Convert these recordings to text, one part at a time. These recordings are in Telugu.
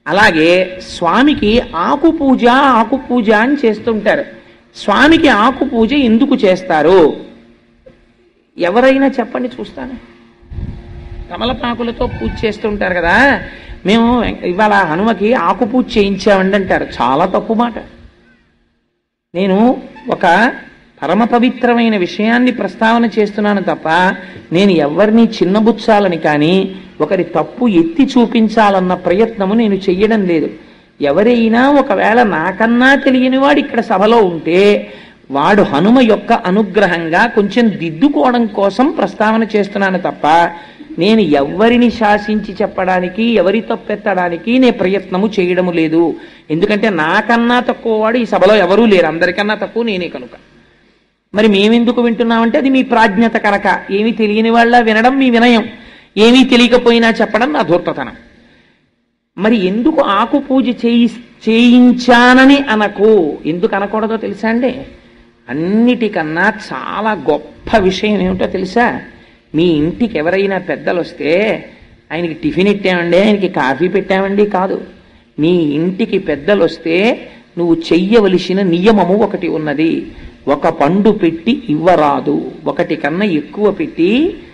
అలాగే స్వామికి ఆకు పూజ ఆకు పూజ అని చేస్తుంటారు స్వామికి ఆకు పూజ ఎందుకు చేస్తారు ఎవరైనా చెప్పండి చూస్తాను తమలపాకులతో పూజ చేస్తుంటారు కదా మేము ఇవాళ హనుమకి ఆకు పూజ చేయించామండి అంటారు చాలా తప్పు మాట నేను ఒక పరమ పవిత్రమైన విషయాన్ని ప్రస్తావన చేస్తున్నాను తప్ప నేను ఎవరిని చిన్నబుచ్చాలని కానీ ఒకరి తప్పు ఎత్తి చూపించాలన్న ప్రయత్నము నేను చెయ్యడం లేదు ఎవరైనా ఒకవేళ నాకన్నా తెలియని వాడు ఇక్కడ సభలో ఉంటే వాడు హనుమ యొక్క అనుగ్రహంగా కొంచెం దిద్దుకోవడం కోసం ప్రస్తావన చేస్తున్నాను తప్ప నేను ఎవరిని శాసించి చెప్పడానికి ఎవరి తప్పెత్తడానికి నే ప్రయత్నము చేయడము లేదు ఎందుకంటే నాకన్నా తక్కువ వాడు ఈ సభలో ఎవరూ లేరు అందరికన్నా తక్కువ నేనే కనుక మరి మేమెందుకు వింటున్నామంటే అది మీ ప్రాజ్ఞత కనుక ఏమీ తెలియని వాళ్ళ వినడం మీ వినయం ఏమీ తెలియకపోయినా చెప్పడం నా ధూర్తతనం మరి ఎందుకు ఆకు పూజ చేయి చేయించానని అనకు ఎందుకు అనకూడదో తెలుసా అండి అన్నిటికన్నా చాలా గొప్ప విషయం ఏమిటో తెలుసా మీ ఇంటికి ఎవరైనా పెద్దలు వస్తే ఆయనకి టిఫిన్ ఇట్టామండి ఆయనకి కాఫీ పెట్టామండి కాదు మీ ఇంటికి పెద్దలు వస్తే నువ్వు చెయ్యవలసిన నియమము ఒకటి ఉన్నది ఒక పండు పెట్టి ఇవ్వరాదు ఒకటి కన్నా ఎక్కువ పెట్టి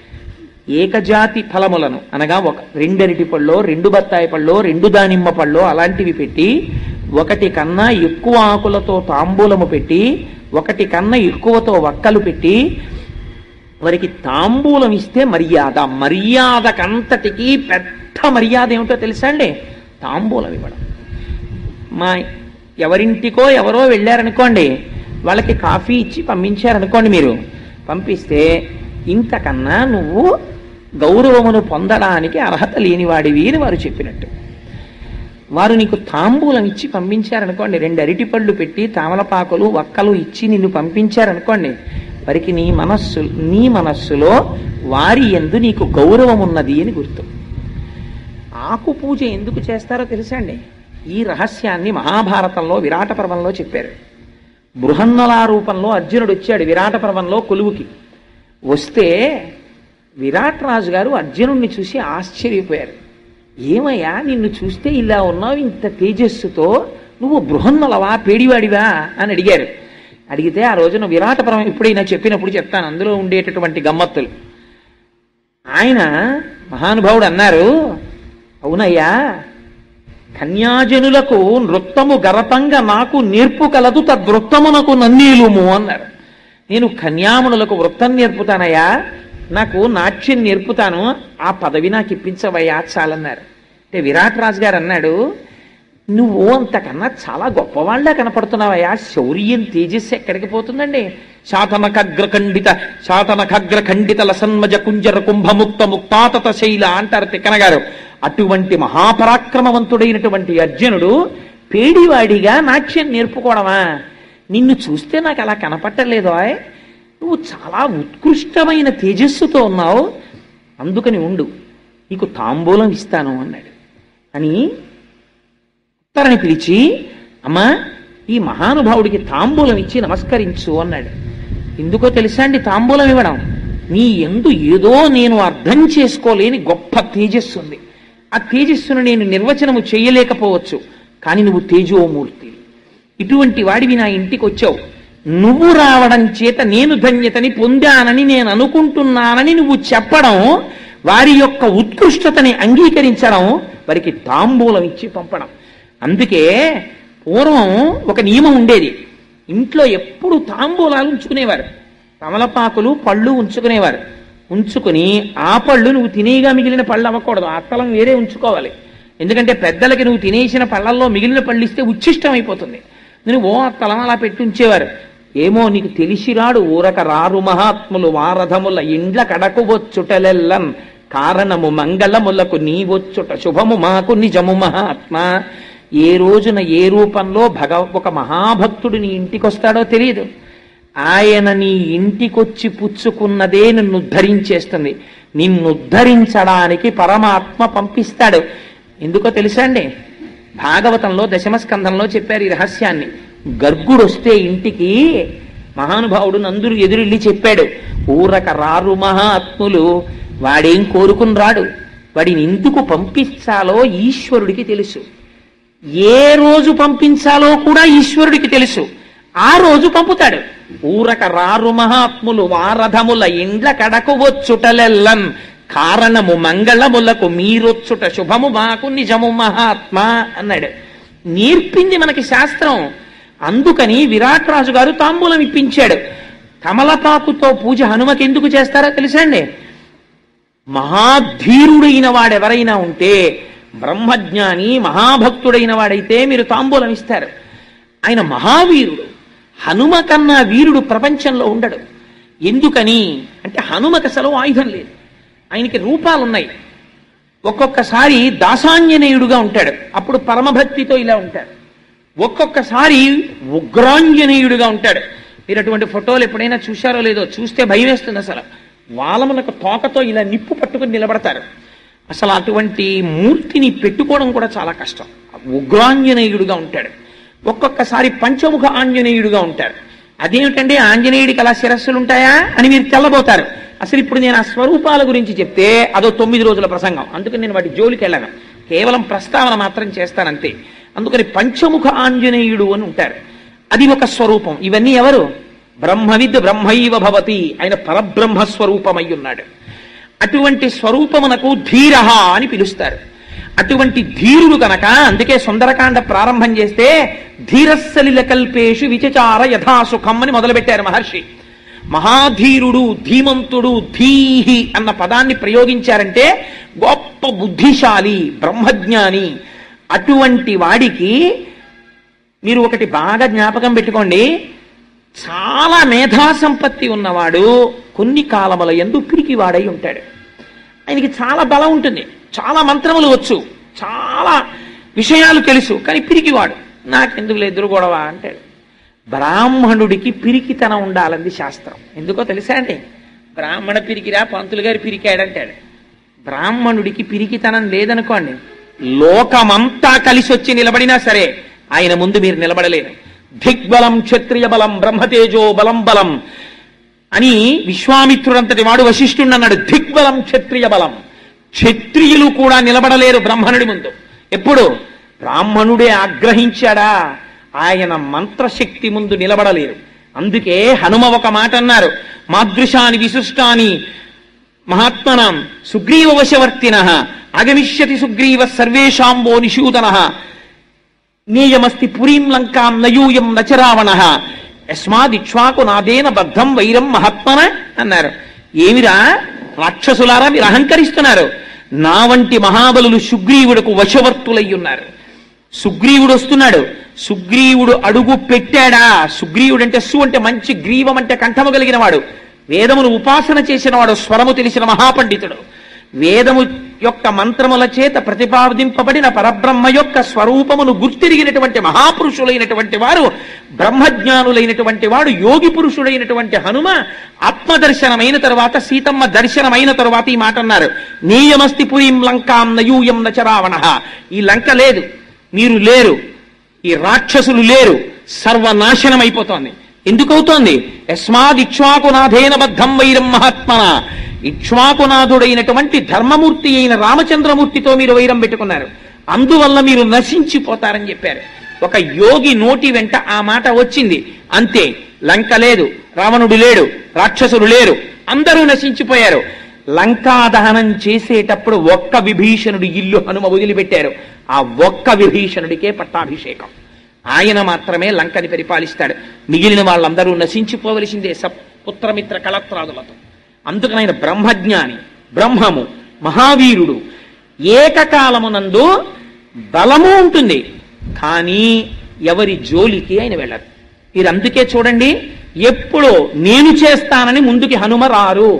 ఏకజాతి ఫలములను అనగా ఒక రెండరిటి పళ్ళో రెండు బత్తాయి పళ్ళో రెండు దానిమ్మ పళ్ళో అలాంటివి పెట్టి ఒకటి కన్నా ఎక్కువ ఆకులతో తాంబూలము పెట్టి ఒకటి కన్నా ఎక్కువతో వక్కలు పెట్టి వారికి తాంబూలం ఇస్తే మర్యాద మర్యాదకంతటికి పెద్ద మర్యాద ఏమిటో తెలుసా అండి తాంబూలం ఇవ్వడం మా ఎవరింటికో ఎవరో వెళ్ళారనుకోండి వాళ్ళకి కాఫీ ఇచ్చి పంపించారనుకోండి మీరు పంపిస్తే ఇంతకన్నా నువ్వు గౌరవమును పొందడానికి అర్హత లేనివాడివి అని వారు చెప్పినట్టు వారు నీకు తాంబూలం ఇచ్చి పంపించారనుకోండి రెండు అరటిపళ్ళు పెట్టి తామలపాకులు వక్కలు ఇచ్చి నిన్ను పంపించారనుకోండి వారికి నీ మనస్సు నీ మనస్సులో వారి ఎందు నీకు గౌరవం ఉన్నది అని గుర్తు ఆకు పూజ ఎందుకు చేస్తారో తెలుసా అండి ఈ రహస్యాన్ని మహాభారతంలో విరాట పర్వంలో చెప్పారు బృహన్నలా రూపంలో అర్జునుడు వచ్చాడు విరాట పర్వంలో కొలువుకి వస్తే విరాట్ రాజు గారు అర్జునుడిని చూసి ఆశ్చర్యపోయారు ఏమయ్యా నిన్ను చూస్తే ఇలా ఉన్నావు ఇంత తేజస్సుతో నువ్వు బృహన్నలవా పేడివాడివా అని అడిగారు అడిగితే ఆ రోజున విరాటపరం ఎప్పుడైనా చెప్పినప్పుడు చెప్తాను అందులో ఉండేటటువంటి గమ్మత్తులు ఆయన మహానుభావుడు అన్నారు అవునయ్యా కన్యాజనులకు నృత్తము గరతంగా నాకు నేర్పు కలదు తద్వృత్తమునకు నన్నీలుము అన్నారు నేను కన్యామునులకు వృత్తం నేర్పుతానయ్యా నాకు నాట్యం నేర్పుతాను ఆ పదవి నాకు ఇప్పించవయ్యా చాలన్నారు అంటే విరాట్ రాజు గారు అన్నాడు నువ్వు అంతకన్నా చాలా గొప్పవాళ్ళ కనపడుతున్నావయ్యా శౌర్యం తేజస్సు ఎక్కడికి పోతుందండి శాతనకగ్ర ఖండిత శాతనకగ్ర ఖండిత లసన్మజ కుంజర కుంభముక్త ముక్తాతత శైల అంటారు తిక్కన గారు అటువంటి మహాపరాక్రమవంతుడైనటువంటి అర్జునుడు పేడివాడిగా నాట్యం నేర్పుకోవడమా నిన్ను చూస్తే నాకు అలా కనపట్టలేదు ఆయ్ నువ్వు చాలా ఉత్కృష్టమైన తేజస్సుతో ఉన్నావు అందుకని ఉండు నీకు తాంబూలం ఇస్తాను అన్నాడు అని ఉత్తరని పిలిచి అమ్మా ఈ మహానుభావుడికి తాంబూలం ఇచ్చి నమస్కరించు అన్నాడు ఎందుకో తెలుసా అండి తాంబూలం ఇవ్వడం నీ ఎందు ఏదో నేను అర్థం చేసుకోలేని గొప్ప తేజస్సు ఉంది ఆ తేజస్సును నేను నిర్వచనము చేయలేకపోవచ్చు కానీ నువ్వు తేజోమూర్తి ఇటువంటి వాడివి నా ఇంటికి వచ్చావు నువ్వు రావడం చేత నేను ధన్యతని పొందానని నేను అనుకుంటున్నానని నువ్వు చెప్పడం వారి యొక్క ఉత్కృష్టతని అంగీకరించడం వారికి తాంబూలం ఇచ్చి పంపడం అందుకే పూర్వం ఒక నియమం ఉండేది ఇంట్లో ఎప్పుడు తాంబూలాలు ఉంచుకునేవారు తమలపాకులు పళ్ళు ఉంచుకునేవారు ఉంచుకుని ఆ పళ్ళు నువ్వు తినేగా మిగిలిన పళ్ళు అవ్వకూడదు ఆ అత్తలం వేరే ఉంచుకోవాలి ఎందుకంటే పెద్దలకి నువ్వు తినేసిన పళ్ళల్లో మిగిలిన పళ్ళు ఇస్తే ఉచ్ఛిష్టం అయిపోతుంది నువ్వు ఓ అత్తలం అలా పెట్టి ఉంచేవారు ఏమో నీకు తెలిసిరాడు ఊరక రారు మహాత్ములు వారధముల ఇండ్ల కడకు వచ్చుటలెల్లన్ కారణము మంగళములకు నీవొచ్చుట శుభము మాకు నిజము మహాత్మ ఏ రోజున ఏ రూపంలో భగ ఒక మహాభక్తుడు నీ ఇంటికి వస్తాడో తెలియదు ఆయన నీ ఇంటికొచ్చి పుచ్చుకున్నదే నిన్ను ఉద్ధరించేస్తుంది నిన్ను ఉద్ధరించడానికి పరమాత్మ పంపిస్తాడు ఎందుకో తెలుసా అండి భాగవతంలో దశమస్కంధంలో చెప్పారు ఈ రహస్యాన్ని గర్గుడు వస్తే ఇంటికి మహానుభావుడు నందుడు ఎదురెళ్ళి చెప్పాడు ఊరక రారు మహాత్ములు వాడేం కోరుకుని రాడు వాడిని ఎందుకు పంపించాలో ఈశ్వరుడికి తెలుసు ఏ రోజు పంపించాలో కూడా ఈశ్వరుడికి తెలుసు ఆ రోజు పంపుతాడు ఊరక రారు మహాత్ములు వారథముల ఇండ్ల కడకు వచ్చుటలెల్లన్ కారణము మంగళములకు మీరొచ్చుట శుభము మాకు నిజము మహాత్మా అన్నాడు నేర్పింది మనకి శాస్త్రం అందుకని విరాట్ రాజు గారు తాంబూలం ఇప్పించాడు కమలపాకుతో పూజ హనుమకి ఎందుకు చేస్తారో తెలుసండి మహాధీరుడైన వాడెవరైనా ఉంటే బ్రహ్మజ్ఞాని మహాభక్తుడైన వాడైతే మీరు తాంబూలం ఇస్తారు ఆయన మహావీరుడు హనుమ కన్నా వీరుడు ప్రపంచంలో ఉండడు ఎందుకని అంటే హనుమకి అసలు ఆయుధం లేదు ఆయనకి రూపాలు ఉన్నాయి ఒక్కొక్కసారి దాసాంజనేయుడుగా ఉంటాడు అప్పుడు పరమభక్తితో ఇలా ఉంటాడు ఒక్కొక్కసారి ఉగ్రాంజనేయుడుగా ఉంటాడు మీరు అటువంటి ఫోటోలు ఎప్పుడైనా చూశారో లేదో చూస్తే భయం వేస్తుంది అసలు వాళ్ళమునకు తోకతో ఇలా నిప్పు పట్టుకుని నిలబడతారు అసలు అటువంటి మూర్తిని పెట్టుకోవడం కూడా చాలా కష్టం ఉగ్రాంజనేయుడుగా ఉంటాడు ఒక్కొక్కసారి పంచముఖ ఆంజనేయుడుగా ఉంటాడు అదేమిటండి ఆంజనేయుడికి అలా శిరస్సులు ఉంటాయా అని మీరు తెల్లబోతారు అసలు ఇప్పుడు నేను ఆ స్వరూపాల గురించి చెప్తే అదో తొమ్మిది రోజుల ప్రసంగం అందుకని నేను వాటి జోలికి వెళ్ళను కేవలం ప్రస్తావన మాత్రం చేస్తానంతే అందుకని పంచముఖ ఆంజనేయుడు అని ఉంటారు అది ఒక స్వరూపం ఇవన్నీ ఎవరు బ్రహ్మవిద్ బ్రహ్మైవ భవతి ఆయన పరబ్రహ్మ స్వరూపమై ఉన్నాడు అటువంటి స్వరూపమునకు ధీర అని పిలుస్తారు అటువంటి ధీరుడు కనుక అందుకే సుందరకాండ ప్రారంభం చేస్తే ధీరస్సలిల కల్పేషు విచచార యథాసుఖం అని మొదలుపెట్టారు మహర్షి మహాధీరుడు ధీమంతుడు ధీహి అన్న పదాన్ని ప్రయోగించారంటే గొప్ప బుద్ధిశాలి బ్రహ్మజ్ఞాని అటువంటి వాడికి మీరు ఒకటి బాగా జ్ఞాపకం పెట్టుకోండి చాలా మేధా సంపత్తి ఉన్నవాడు కొన్ని కాలముల ఎందు పిరికివాడై ఉంటాడు ఆయనకి చాలా బలం ఉంటుంది చాలా మంత్రములు వచ్చు చాలా విషయాలు తెలుసు కానీ పిరికివాడు నాకెందుకు లేదు గొడవ అంటాడు బ్రాహ్మణుడికి పిరికితనం ఉండాలంది శాస్త్రం ఎందుకో తెలుసా అండి బ్రాహ్మణ పిరికిరా పంతులు గారు పిరికాడంటాడు బ్రాహ్మణుడికి పిరికితనం లేదనుకోండి లోకమంతా కలిసి వచ్చి నిలబడినా సరే ఆయన ముందు మీరు నిలబడలేరు దిగ్బలం క్షత్రియ బలం బ్రహ్మతేజో బలం బలం అని విశ్వామిత్రుడంతటి వాడు వశిష్ఠుడు అన్నాడు దిగ్బలం క్షత్రియ బలం క్షత్రియులు కూడా నిలబడలేరు బ్రహ్మణుడి ముందు ఎప్పుడు బ్రాహ్మణుడే ఆగ్రహించాడా ఆయన మంత్రశక్తి ముందు నిలబడలేరు అందుకే హనుమ ఒక మాట అన్నారు మాదృశాని విశిష్టాని మహాత్మనాం సుగ్రీవ వశవర్తిన అగమిష్యతి సుగ్రీవ సర్వేషాంబో నిషూదన నీయమస్తి పురీం లంకాం నయూయం నచరావణ యస్మాదిక్ష్వాకు నాదేన బద్ధం వైరం మహాత్మన అన్నారు ఏమిరా రాక్షసులారా మీరు అహంకరిస్తున్నారు నా వంటి మహాబలులు సుగ్రీవుడుకు వశవర్తులై ఉన్నారు సుగ్రీవుడు వస్తున్నాడు సుగ్రీవుడు అడుగు పెట్టాడా సుగ్రీవుడు అంటే సు అంటే మంచి గ్రీవం అంటే కంఠము కలిగిన వాడు వేదమును ఉపాసన చేసిన వాడు స్వరము తెలిసిన మహాపండితుడు వేదము యొక్క మంత్రముల చేత ప్రతిపాదింపబడిన పరబ్రహ్మ యొక్క స్వరూపమును గుర్తిరిగినటువంటి మహాపురుషులైనటువంటి వారు బ్రహ్మజ్ఞానులైనటువంటి వాడు యోగి పురుషుడైనటువంటి హనుమ ఆత్మదర్శనమైన తరువాత సీతమ్మ దర్శనమైన తరువాత ఈ మాట అన్నారు నీయమస్తి పురీం లంకాం నయూయం నచరావణ ఈ లంక లేదు మీరు లేరు ఈ రాక్షసులు లేరు సర్వనాశనం అయిపోతోంది ఎందుకవుతోంది యస్మాద్ ఇక్ష్వాకునాథేన బద్ధం వైరం మహాత్మన ఇక్ష్వాకునాథుడైనటువంటి ధర్మమూర్తి అయిన రామచంద్రమూర్తితో మీరు వైరం పెట్టుకున్నారు అందువల్ల మీరు నశించిపోతారని చెప్పారు ఒక యోగి నోటి వెంట ఆ మాట వచ్చింది అంతే లంక లేదు రావణుడు లేడు రాక్షసులు లేరు అందరూ నశించిపోయారు లంకా దహనం చేసేటప్పుడు ఒక్క విభీషణుడి ఇల్లు హనుమ వదిలిపెట్టారు ఆ ఒక్క విభీషణుడికే పట్టాభిషేకం ఆయన మాత్రమే లంకని పరిపాలిస్తాడు మిగిలిన వాళ్ళందరూ నశించిపోవలసిందే సపుత్రమిత్ర కళత్రాదులతో అందుకని ఆయన బ్రహ్మజ్ఞాని బ్రహ్మము మహావీరుడు ఏకకాలమునందు బలము ఉంటుంది కానీ ఎవరి జోలికి ఆయన వెళ్ళరు మీరు అందుకే చూడండి ఎప్పుడో నేను చేస్తానని ముందుకి హనుమ రారు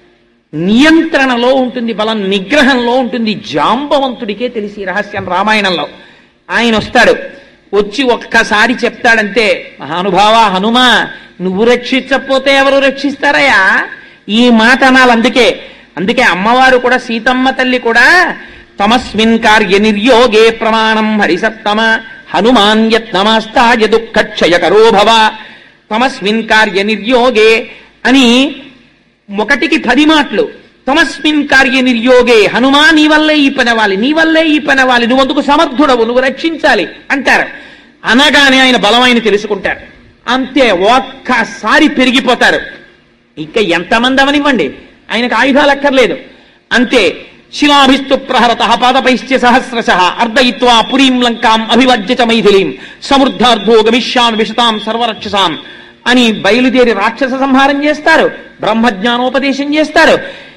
నియంత్రణలో ఉంటుంది బలం నిగ్రహంలో ఉంటుంది జాంబవంతుడికే తెలిసి ఈ రహస్యం రామాయణంలో ఆయన వస్తాడు వచ్చి ఒక్కసారి చెప్తాడంతే మహానుభావ హనుమ నువ్వు రక్షించకపోతే ఎవరు రక్షిస్తారయ్యా ఈ మాట అనాలి అందుకే అందుకే అమ్మవారు కూడా సీతమ్మ తల్లి కూడా తమస్మిన్ కార్య నిర్యోగే ప్రమాణం హరిసత్తమ హనుమాన్ యత్నమాస్తాయ దుఃఖక్షయకరో భవ తమస్మిన్ కార్య నిర్యోగే అని ఒకటికి పది మాటలు తమస్మిన్ కార్య నిర్యోగే హనుమా నీ వల్లే ఈ పని అవ్వాలి నీ వల్లే ఈ పని అవ్వాలి నువ్వు అందుకు సమర్థుడవు నువ్వు రక్షించాలి అంటారు అనగానే ఆయన బలమైన తెలుసుకుంటారు అంతే ఒక్కసారి పెరిగిపోతారు ఇంకా ఎంతమంది అవనివ్వండి ఆయనకు ఆయుధాలు అక్కర్లేదు అంతే శిలాభిస్తు ప్రహరత పాదపైశ్చ సహస్రశ అర్ధయిత్వా పురీం లంకాం అభివజ్య చ మైథిలీం సమృద్ధార్థో గమిష్యాం విషతాం సర్వరక్షసాం అని బయలుదేరి రాక్షస సంహారం చేస్తారు బ్రహ్మజ్ఞానోపదేశం చేస్తారు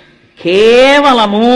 కేవలము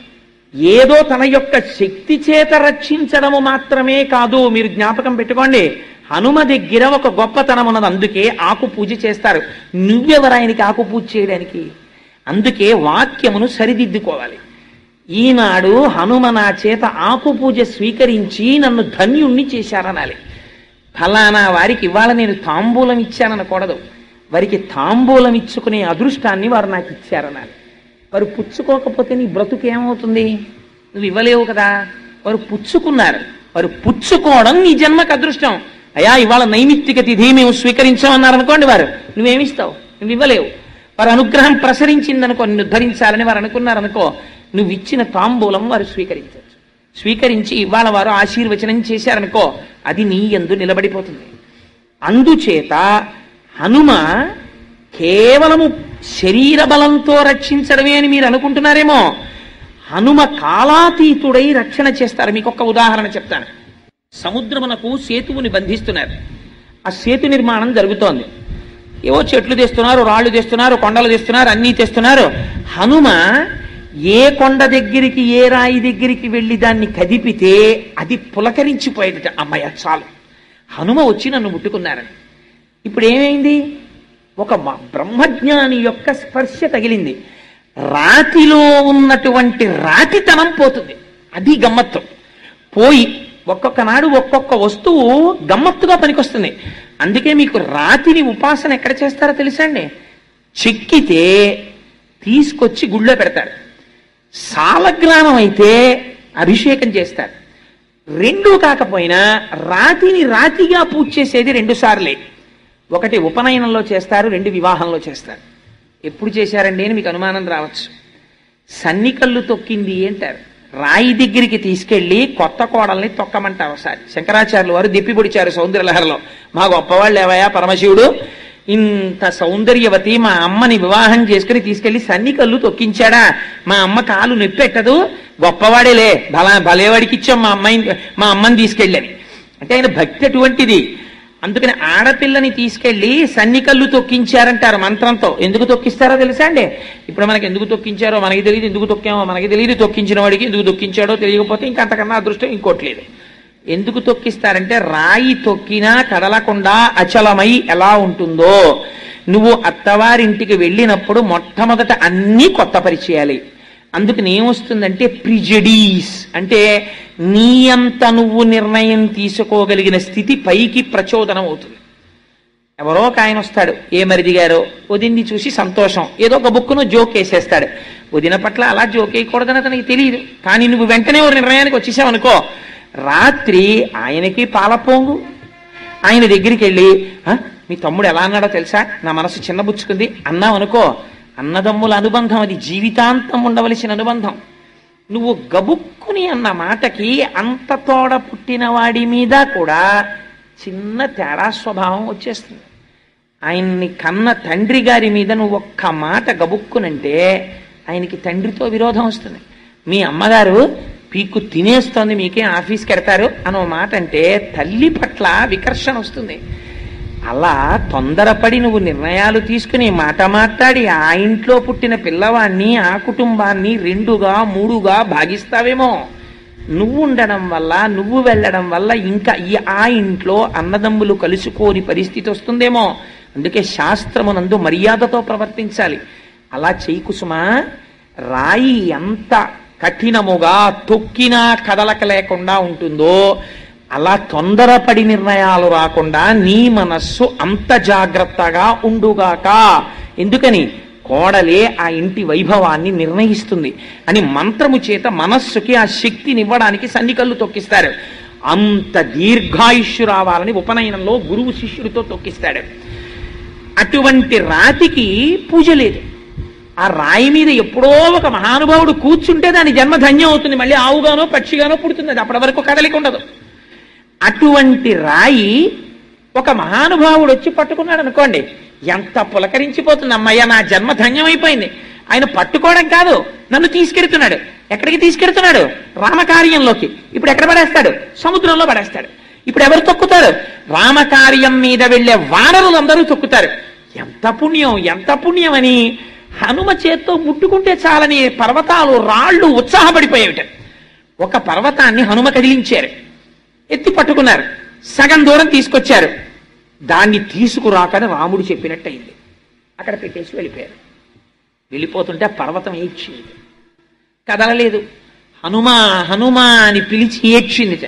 ఏదో తన యొక్క శక్తి చేత రక్షించడము మాత్రమే కాదు మీరు జ్ఞాపకం పెట్టుకోండి హనుమ దగ్గర ఒక గొప్పతనం ఉన్నది అందుకే ఆకు పూజ చేస్తారు నువ్వెవరాయనికి ఆకు పూజ చేయడానికి అందుకే వాక్యమును సరిదిద్దుకోవాలి ఈనాడు హనుమ నా చేత ఆకు పూజ స్వీకరించి నన్ను ధన్యుణ్ణి చేశారనాలి ఫలానా వారికి ఇవాళ నేను తాంబూలం ఇచ్చాననకూడదు వారికి తాంబూలం ఇచ్చుకునే అదృష్టాన్ని వారు నాకు ఇచ్చారనాలి వారు పుచ్చుకోకపోతే నీ బ్రతుకు ఏమవుతుంది నువ్వు ఇవ్వలేవు కదా వారు పుచ్చుకున్నారు వారు పుచ్చుకోవడం నీ జన్మకు అదృష్టం అయా ఇవాళ నైమిత్తిక తిథి మేము స్వీకరించామన్నారు అనుకోండి వారు నువ్వేమిస్తావు నువ్వు ఇవ్వలేవు వారి అనుగ్రహం ప్రసరించిందనుకో నిన్ను ధరించాలని వారు అనుకున్నారనుకో నువ్వు ఇచ్చిన తాంబూలం వారు స్వీకరించవచ్చు స్వీకరించి ఇవాళ వారు ఆశీర్వచనం చేశారనుకో అది నీ ఎందు నిలబడిపోతుంది అందుచేత హనుమ కేవలము శరీర బలంతో రక్షించడమే అని మీరు అనుకుంటున్నారేమో హనుమ కాలాతీతుడై రక్షణ చేస్తారు మీకు ఒక ఉదాహరణ చెప్తాను సముద్రమునకు సేతువుని బంధిస్తున్నారు ఆ సేతు నిర్మాణం జరుగుతోంది ఏవో చెట్లు తెస్తున్నారు రాళ్ళు తెస్తున్నారు కొండలు తెస్తున్నారు అన్నీ తెస్తున్నారు హనుమ ఏ కొండ దగ్గరికి ఏ రాయి దగ్గరికి వెళ్ళి దాన్ని కదిపితే అది పులకరించిపోయేదట అమ్మాయ చాలు హనుమ వచ్చి నన్ను ముట్టుకున్నారని ఇప్పుడు ఏమైంది ఒక మ- బ్రహ్మజ్ఞాని యొక్క స్పర్శ తగిలింది రాతిలో ఉన్నటువంటి రాతితనం పోతుంది అది గమ్మత్తు పోయి ఒక్కొక్క నాడు ఒక్కొక్క వస్తువు గమ్మత్తుగా పనికొస్తుంది అందుకే మీకు రాతిని ఉపాసన ఎక్కడ చేస్తారో తెలుసా అండి చెక్కితే తీసుకొచ్చి గుళ్ళో పెడతారు సాలగ్రామం అయితే అభిషేకం చేస్తారు రెండు కాకపోయినా రాతిని రాతిగా పూజ చేసేది రెండు సార్లే ఒకటి ఉపనయనంలో చేస్తారు రెండు వివాహంలో చేస్తారు ఎప్పుడు చేశారండి అని మీకు అనుమానం రావచ్చు సన్నికల్లు తొక్కింది అంటారు రాయి దగ్గరికి తీసుకెళ్లి కొత్త కోడల్ని తొక్కమంటారు ఒకసారి శంకరాచార్యులు వారు దిప్పి పొడిచారు సౌందర్యలహరలో మా గొప్పవాళ్ళు ఏవయా పరమశివుడు ఇంత సౌందర్యవతి మా అమ్మని వివాహం చేసుకుని తీసుకెళ్లి సన్నికల్లు తొక్కించాడా మా అమ్మ కాలు నొప్పెట్టదు గొప్పవాడేలే భలా భలేవాడికి ఇచ్చాం మా అమ్మాయిని మా అమ్మని తీసుకెళ్ళని అంటే ఆయన భక్తి అటువంటిది అందుకని ఆడపిల్లని తీసుకెళ్లి సన్నికల్లు తొక్కించారంటారు మంత్రంతో ఎందుకు తొక్కిస్తారో తెలుసా అండి ఇప్పుడు మనకి ఎందుకు తొక్కించారో మనకి తెలియదు ఎందుకు తొక్కామో మనకి తెలియదు తొక్కించిన వాడికి ఎందుకు తొక్కించాడో తెలియకపోతే ఇంకా అంతకన్నా అదృష్టం ఇంకోటి లేదు ఎందుకు తొక్కిస్తారంటే రాయి తొక్కినా కదలకుండా అచలమై ఎలా ఉంటుందో నువ్వు అత్తవారింటికి వెళ్ళినప్పుడు మొట్టమొదట అన్నీ కొత్త పరిచయాలి అందుకని ఏమొస్తుందంటే ప్రిజడీస్ అంటే నీ అంత నువ్వు నిర్ణయం తీసుకోగలిగిన స్థితి పైకి ప్రచోదనం అవుతుంది ఎవరో ఒక ఆయన వస్తాడు ఏ మరిది గారో వదిన్ని చూసి సంతోషం ఏదో ఒక బుక్కును జోక్ వేసేస్తాడు వదిన పట్ల అలా జోక్ వేయకూడదని అతనికి తెలియదు కానీ నువ్వు వెంటనే ఒక నిర్ణయానికి వచ్చేసావు అనుకో రాత్రి ఆయనకి పాలపోంగు ఆయన దగ్గరికి వెళ్ళి "ఆ, మీ తమ్ముడు ఎలా అన్నాడో తెలుసా నా మనసు చిన్నబుచ్చుకుంది అన్నావు అనుకో అన్నదమ్ముల అనుబంధం అది జీవితాంతం ఉండవలసిన అనుబంధం నువ్వు గబుక్కుని అన్న మాటకి అంత తోడ పుట్టిన వాడి మీద కూడా చిన్న తేడా స్వభావం వచ్చేస్తుంది ఆయన్ని కన్న తండ్రి గారి మీద నువ్వు ఒక్క మాట గబుక్కునంటే ఆయనకి తండ్రితో విరోధం వస్తుంది మీ అమ్మగారు పీక్కు తినేస్తోంది మీకే ఆఫీస్కి వెడతారు అనో మాట అంటే తల్లి పట్ల వికర్షణ వస్తుంది అలా తొందరపడి నువ్వు నిర్ణయాలు తీసుకుని మాట మాట్లాడి ఆ ఇంట్లో పుట్టిన పిల్లవాడిని ఆ కుటుంబాన్ని రెండుగా మూడుగా భాగిస్తావేమో నువ్వు ఉండడం వల్ల నువ్వు వెళ్ళడం వల్ల ఇంకా ఈ ఆ ఇంట్లో అన్నదమ్ములు కలుసుకోని పరిస్థితి వస్తుందేమో అందుకే శాస్త్రమునందు మర్యాదతో ప్రవర్తించాలి అలా చేయి కుసుమా రాయి ఎంత కఠినముగా తొక్కినా కదలక లేకుండా ఉంటుందో అలా తొందరపడి నిర్ణయాలు రాకుండా నీ మనస్సు అంత జాగ్రత్తగా ఉండుగాక ఎందుకని కోడలే ఆ ఇంటి వైభవాన్ని నిర్ణయిస్తుంది అని మంత్రము చేత మనస్సుకి ఆ శక్తినివ్వడానికి సన్నికల్లు తొక్కిస్తారు అంత దీర్ఘాయుష్యు రావాలని ఉపనయనంలో గురువు శిష్యుడితో తొక్కిస్తాడు అటువంటి రాతికి పూజ లేదు ఆ రాయి మీద ఎప్పుడో ఒక మహానుభావుడు కూర్చుంటే దాని జన్మ ధన్యం అవుతుంది మళ్ళీ ఆవుగానో పక్షిగానో పుడుతుంది అది అప్పటి వరకు కదలిక ఉండదు అటువంటి రాయి ఒక మహానుభావుడు వచ్చి పట్టుకున్నాడు అనుకోండి ఎంత పులకరించిపోతుంది అమ్మయ్య నా జన్మ ధన్యమైపోయింది ఆయన పట్టుకోవడం కాదు నన్ను తీసుకెడుతున్నాడు ఎక్కడికి తీసుకెడుతున్నాడు రామకార్యంలోకి ఇప్పుడు ఎక్కడ పడేస్తాడు సముద్రంలో పడేస్తాడు ఇప్పుడు ఎవరు తొక్కుతారు రామకార్యం మీద వెళ్లే వానరులందరూ తొక్కుతారు ఎంత పుణ్యం ఎంత పుణ్యం అని హనుమ చేత్తో ముట్టుకుంటే చాలని పర్వతాలు రాళ్ళు ఉత్సాహపడిపోయేవిట ఒక పర్వతాన్ని హనుమ కదిలించారు ఎత్తి పట్టుకున్నారు సగం దూరం తీసుకొచ్చారు దాన్ని తీసుకురాకని రాముడు చెప్పినట్టయింది అక్కడ పెట్టేసి వెళ్ళిపోయారు వెళ్ళిపోతుంటే ఆ పర్వతం ఏడ్చింది కదలలేదు హనుమా హనుమా అని పిలిచి ఏడ్చింది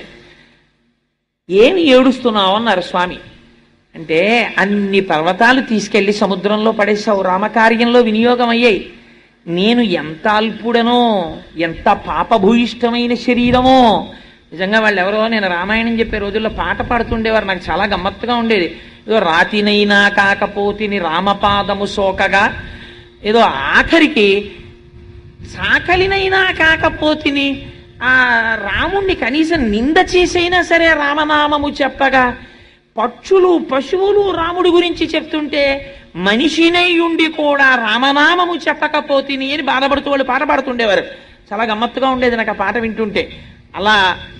ఏమి ఏడుస్తున్నావు అన్నారు స్వామి అంటే అన్ని పర్వతాలు తీసుకెళ్లి సముద్రంలో పడేశావు రామకార్యంలో వినియోగం అయ్యాయి నేను ఎంత అల్పుడనో ఎంత పాపభూయిష్టమైన శరీరమో నిజంగా వాళ్ళు ఎవరో నేను రామాయణం చెప్పే రోజుల్లో పాట పాడుతుండేవారు నాకు చాలా గమ్మత్తుగా ఉండేది ఏదో రాతినైనా కాకపోతిని రామపాదము సోకగా ఏదో ఆఖరికి సాకలినైనా కాకపోతిని ఆ రాముణ్ణి కనీసం నింద చేసైనా సరే రామనామము చెప్పగా పక్షులు పశువులు రాముడి గురించి చెప్తుంటే మనిషినై ఉండి కూడా రామనామము చెప్పకపోతిని అని బాధపడుతూ వాళ్ళు పాట పాడుతుండేవారు చాలా గమ్మత్తుగా ఉండేది నాకు ఆ పాట వింటుంటే అలా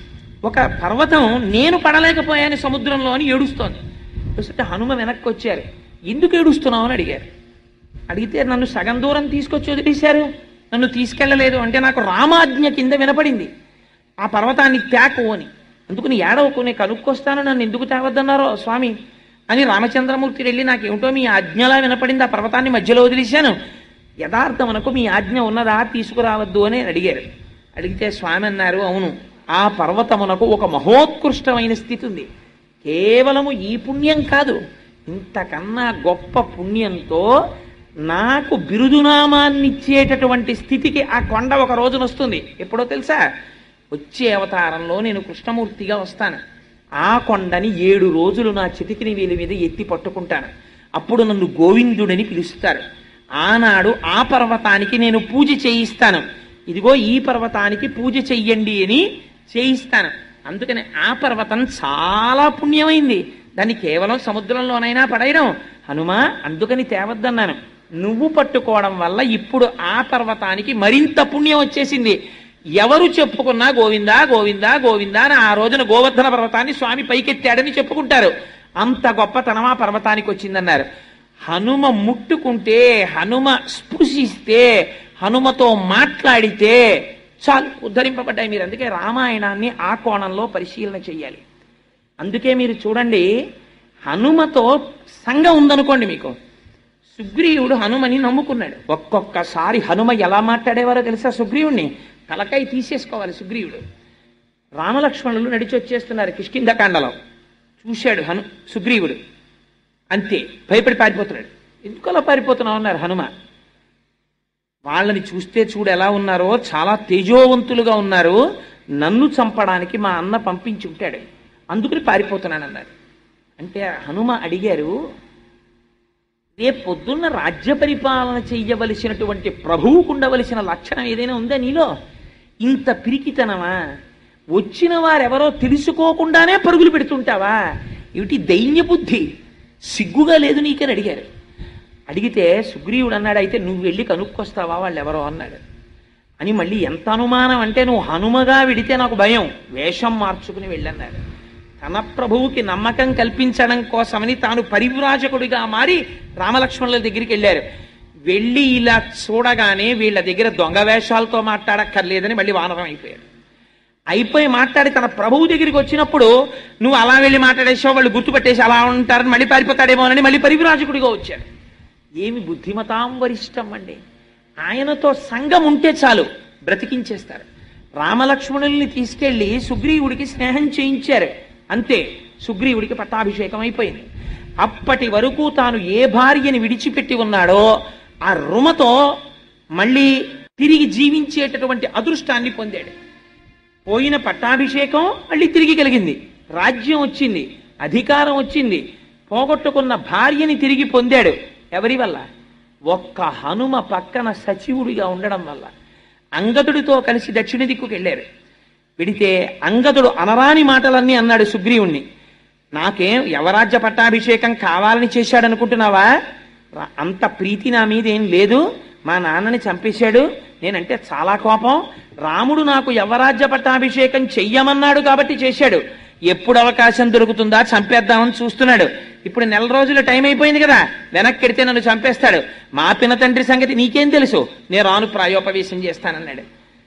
ఒక పర్వతం నేను పడలేకపోయాను సముద్రంలో అని ఏడుస్తోంది చూస్తే హనుమ వెనక్కి వచ్చారు ఎందుకు ఏడుస్తున్నావు అని అడిగారు అడిగితే నన్ను సగం దూరం తీసుకొచ్చి వదిలేశారు నన్ను తీసుకెళ్ళలేదు అంటే నాకు రామాజ్ఞ కింద వినపడింది ఆ పర్వతాన్ని త్యాకు అని అందుకని ఏడవకు నేను కనుక్కొస్తాను నన్ను ఎందుకు తేవద్దన్నారో స్వామి అని రామచంద్రమూర్తి వెళ్ళి నాకేమిటో మీ ఆజ్ఞలా వినపడింది ఆ పర్వతాన్ని మధ్యలో వదిలేశాను యథార్థమునకు మీ ఆజ్ఞ ఉన్నదా తీసుకురావద్దు అని అడిగారు అడిగితే స్వామి అన్నారు అవును ఆ పర్వతమునకు ఒక మహోత్కృష్టమైన స్థితి ఉంది కేవలము ఈ పుణ్యం కాదు ఇంతకన్నా గొప్ప పుణ్యంతో నాకు బిరుదునామాన్ని ఇచ్చేటటువంటి స్థితికి ఆ కొండ ఒక రోజున వస్తుంది ఎప్పుడో తెలుసా వచ్చే అవతారంలో నేను కృష్ణమూర్తిగా వస్తాను ఆ కొండని ఏడు రోజులు నా చితికిని వీలి మీద ఎత్తి పట్టుకుంటాను అప్పుడు నన్ను గోవిందుడని పిలుస్తారు ఆనాడు ఆ పర్వతానికి నేను పూజ చేయిస్తాను ఇదిగో ఈ పర్వతానికి పూజ చెయ్యండి అని చేయిస్తాను అందుకని ఆ పర్వతం చాలా పుణ్యమైంది దాన్ని కేవలం సముద్రంలోనైనా పడేయడం హనుమా అందుకని తేవద్దన్నాను నువ్వు పట్టుకోవడం వల్ల ఇప్పుడు ఆ పర్వతానికి మరింత పుణ్యం వచ్చేసింది ఎవరు చెప్పుకున్నా గోవిందా గోవిందా గోవిందా అని ఆ రోజున గోవర్ధన పర్వతాన్ని స్వామి పైకెత్తాడని చెప్పుకుంటారు అంత గొప్పతనం ఆ పర్వతానికి వచ్చిందన్నారు హనుమ ముట్టుకుంటే హనుమ స్పృశిస్తే హనుమతో మాట్లాడితే చాలు ఉద్ధరింపబడ్డాయి మీరు అందుకే రామాయణాన్ని ఆ కోణంలో పరిశీలన చెయ్యాలి అందుకే మీరు చూడండి హనుమతో సంఘం ఉందనుకోండి మీకు సుగ్రీవుడు హనుమని నమ్ముకున్నాడు ఒక్కొక్కసారి హనుమ ఎలా మాట్లాడేవారో తెలుసా సుగ్రీవుణ్ణి తలకాయ తీసేసుకోవాలి సుగ్రీవుడు రామలక్ష్మణులు నడిచి వచ్చేస్తున్నారు కిష్కింధకాండలో చూశాడు హను సుగ్రీవుడు అంతే భయపడి పారిపోతున్నాడు ఎందుకు అలా పారిపోతున్నావు అన్నారు హనుమ వాళ్ళని చూస్తే చూడు ఎలా ఉన్నారో చాలా తేజోవంతులుగా ఉన్నారు నన్ను చంపడానికి మా అన్న పంపించి ఉంటాడు అందుకని పారిపోతున్నానన్నారు అంటే హనుమ అడిగారు రేపు పొద్దున్న రాజ్య పరిపాలన చెయ్యవలసినటువంటి ప్రభువుకు ఉండవలసిన లక్షణం ఏదైనా ఉందా నీలో ఇంత పిరికితనమా వచ్చిన వారెవరో తెలుసుకోకుండానే పరుగులు పెడుతుంటావా ఏమిటి దైన్య బుద్ధి సిగ్గుగా లేదు నీకని అడిగారు అడిగితే సుగ్రీవుడు అన్నాడు అయితే నువ్వు వెళ్ళి కనుక్కొస్తావా వాళ్ళు ఎవరో అన్నాడు అని మళ్ళీ ఎంత అనుమానం అంటే నువ్వు హనుమగా విడితే నాకు భయం వేషం మార్చుకుని వెళ్ళన్నాడు తన ప్రభువుకి నమ్మకం కల్పించడం కోసమని తాను పరివ్రాజకుడిగా మారి రామలక్ష్మణుల దగ్గరికి వెళ్ళారు వెళ్ళి ఇలా చూడగానే వీళ్ళ దగ్గర దొంగ వేషాలతో మాట్లాడక్కర్లేదని మళ్ళీ వానరం అయిపోయారు అయిపోయి మాట్లాడి తన ప్రభువు దగ్గరికి వచ్చినప్పుడు నువ్వు అలా వెళ్ళి మాట్లాడేసావు వాళ్ళు గుర్తుపట్టేసి అలా ఉంటారని మళ్ళీ పారిపోతాడేమోనని మళ్ళీ పరివిరాజకుడిగా వచ్చాడు ఏమి బుద్ధిమతాం వరిష్టం అండి ఆయనతో సంఘం ఉంటే చాలు బ్రతికించేస్తారు రామలక్ష్మణుల్ని తీసుకెళ్లి సుగ్రీవుడికి స్నేహం చేయించారు అంతే సుగ్రీవుడికి పట్టాభిషేకం అయిపోయింది అప్పటి వరకు తాను ఏ భార్యని విడిచిపెట్టి ఉన్నాడో ఆ రుమతో మళ్ళీ తిరిగి జీవించేటటువంటి అదృష్టాన్ని పొందాడు పోయిన పట్టాభిషేకం మళ్ళీ తిరిగి కలిగింది రాజ్యం వచ్చింది అధికారం వచ్చింది పోగొట్టుకున్న భార్యని తిరిగి పొందాడు ఎవరి వల్ల ఒక్క హనుమ పక్కన సచివుడిగా ఉండడం వల్ల అంగదుడితో కలిసి దక్షిణ దిక్కుకు వెళ్ళారు వెడితే అంగదుడు అనరాని మాటలన్నీ అన్నాడు సుగ్రీవుణ్ణి నాకేం యవరాజ్య పట్టాభిషేకం కావాలని చేశాడనుకుంటున్నావా రా- అంత ప్రీతి నా మీద ఏం లేదు మా నాన్నని చంపేశాడు నేనంటే చాలా కోపం రాముడు నాకు యవరాజ్య పట్టాభిషేకం చెయ్యమన్నాడు కాబట్టి చేశాడు ఎప్పుడు అవకాశం దొరుకుతుందా చంపేద్దామని చూస్తున్నాడు ఇప్పుడు నెల రోజుల టైం అయిపోయింది కదా వెనక్కి ఎడితే నన్ను చంపేస్తాడు మా పిన తండ్రి సంగతి నీకేం తెలుసు నేను రాను ప్రాయోపవేశం చేస్తానన్నాడు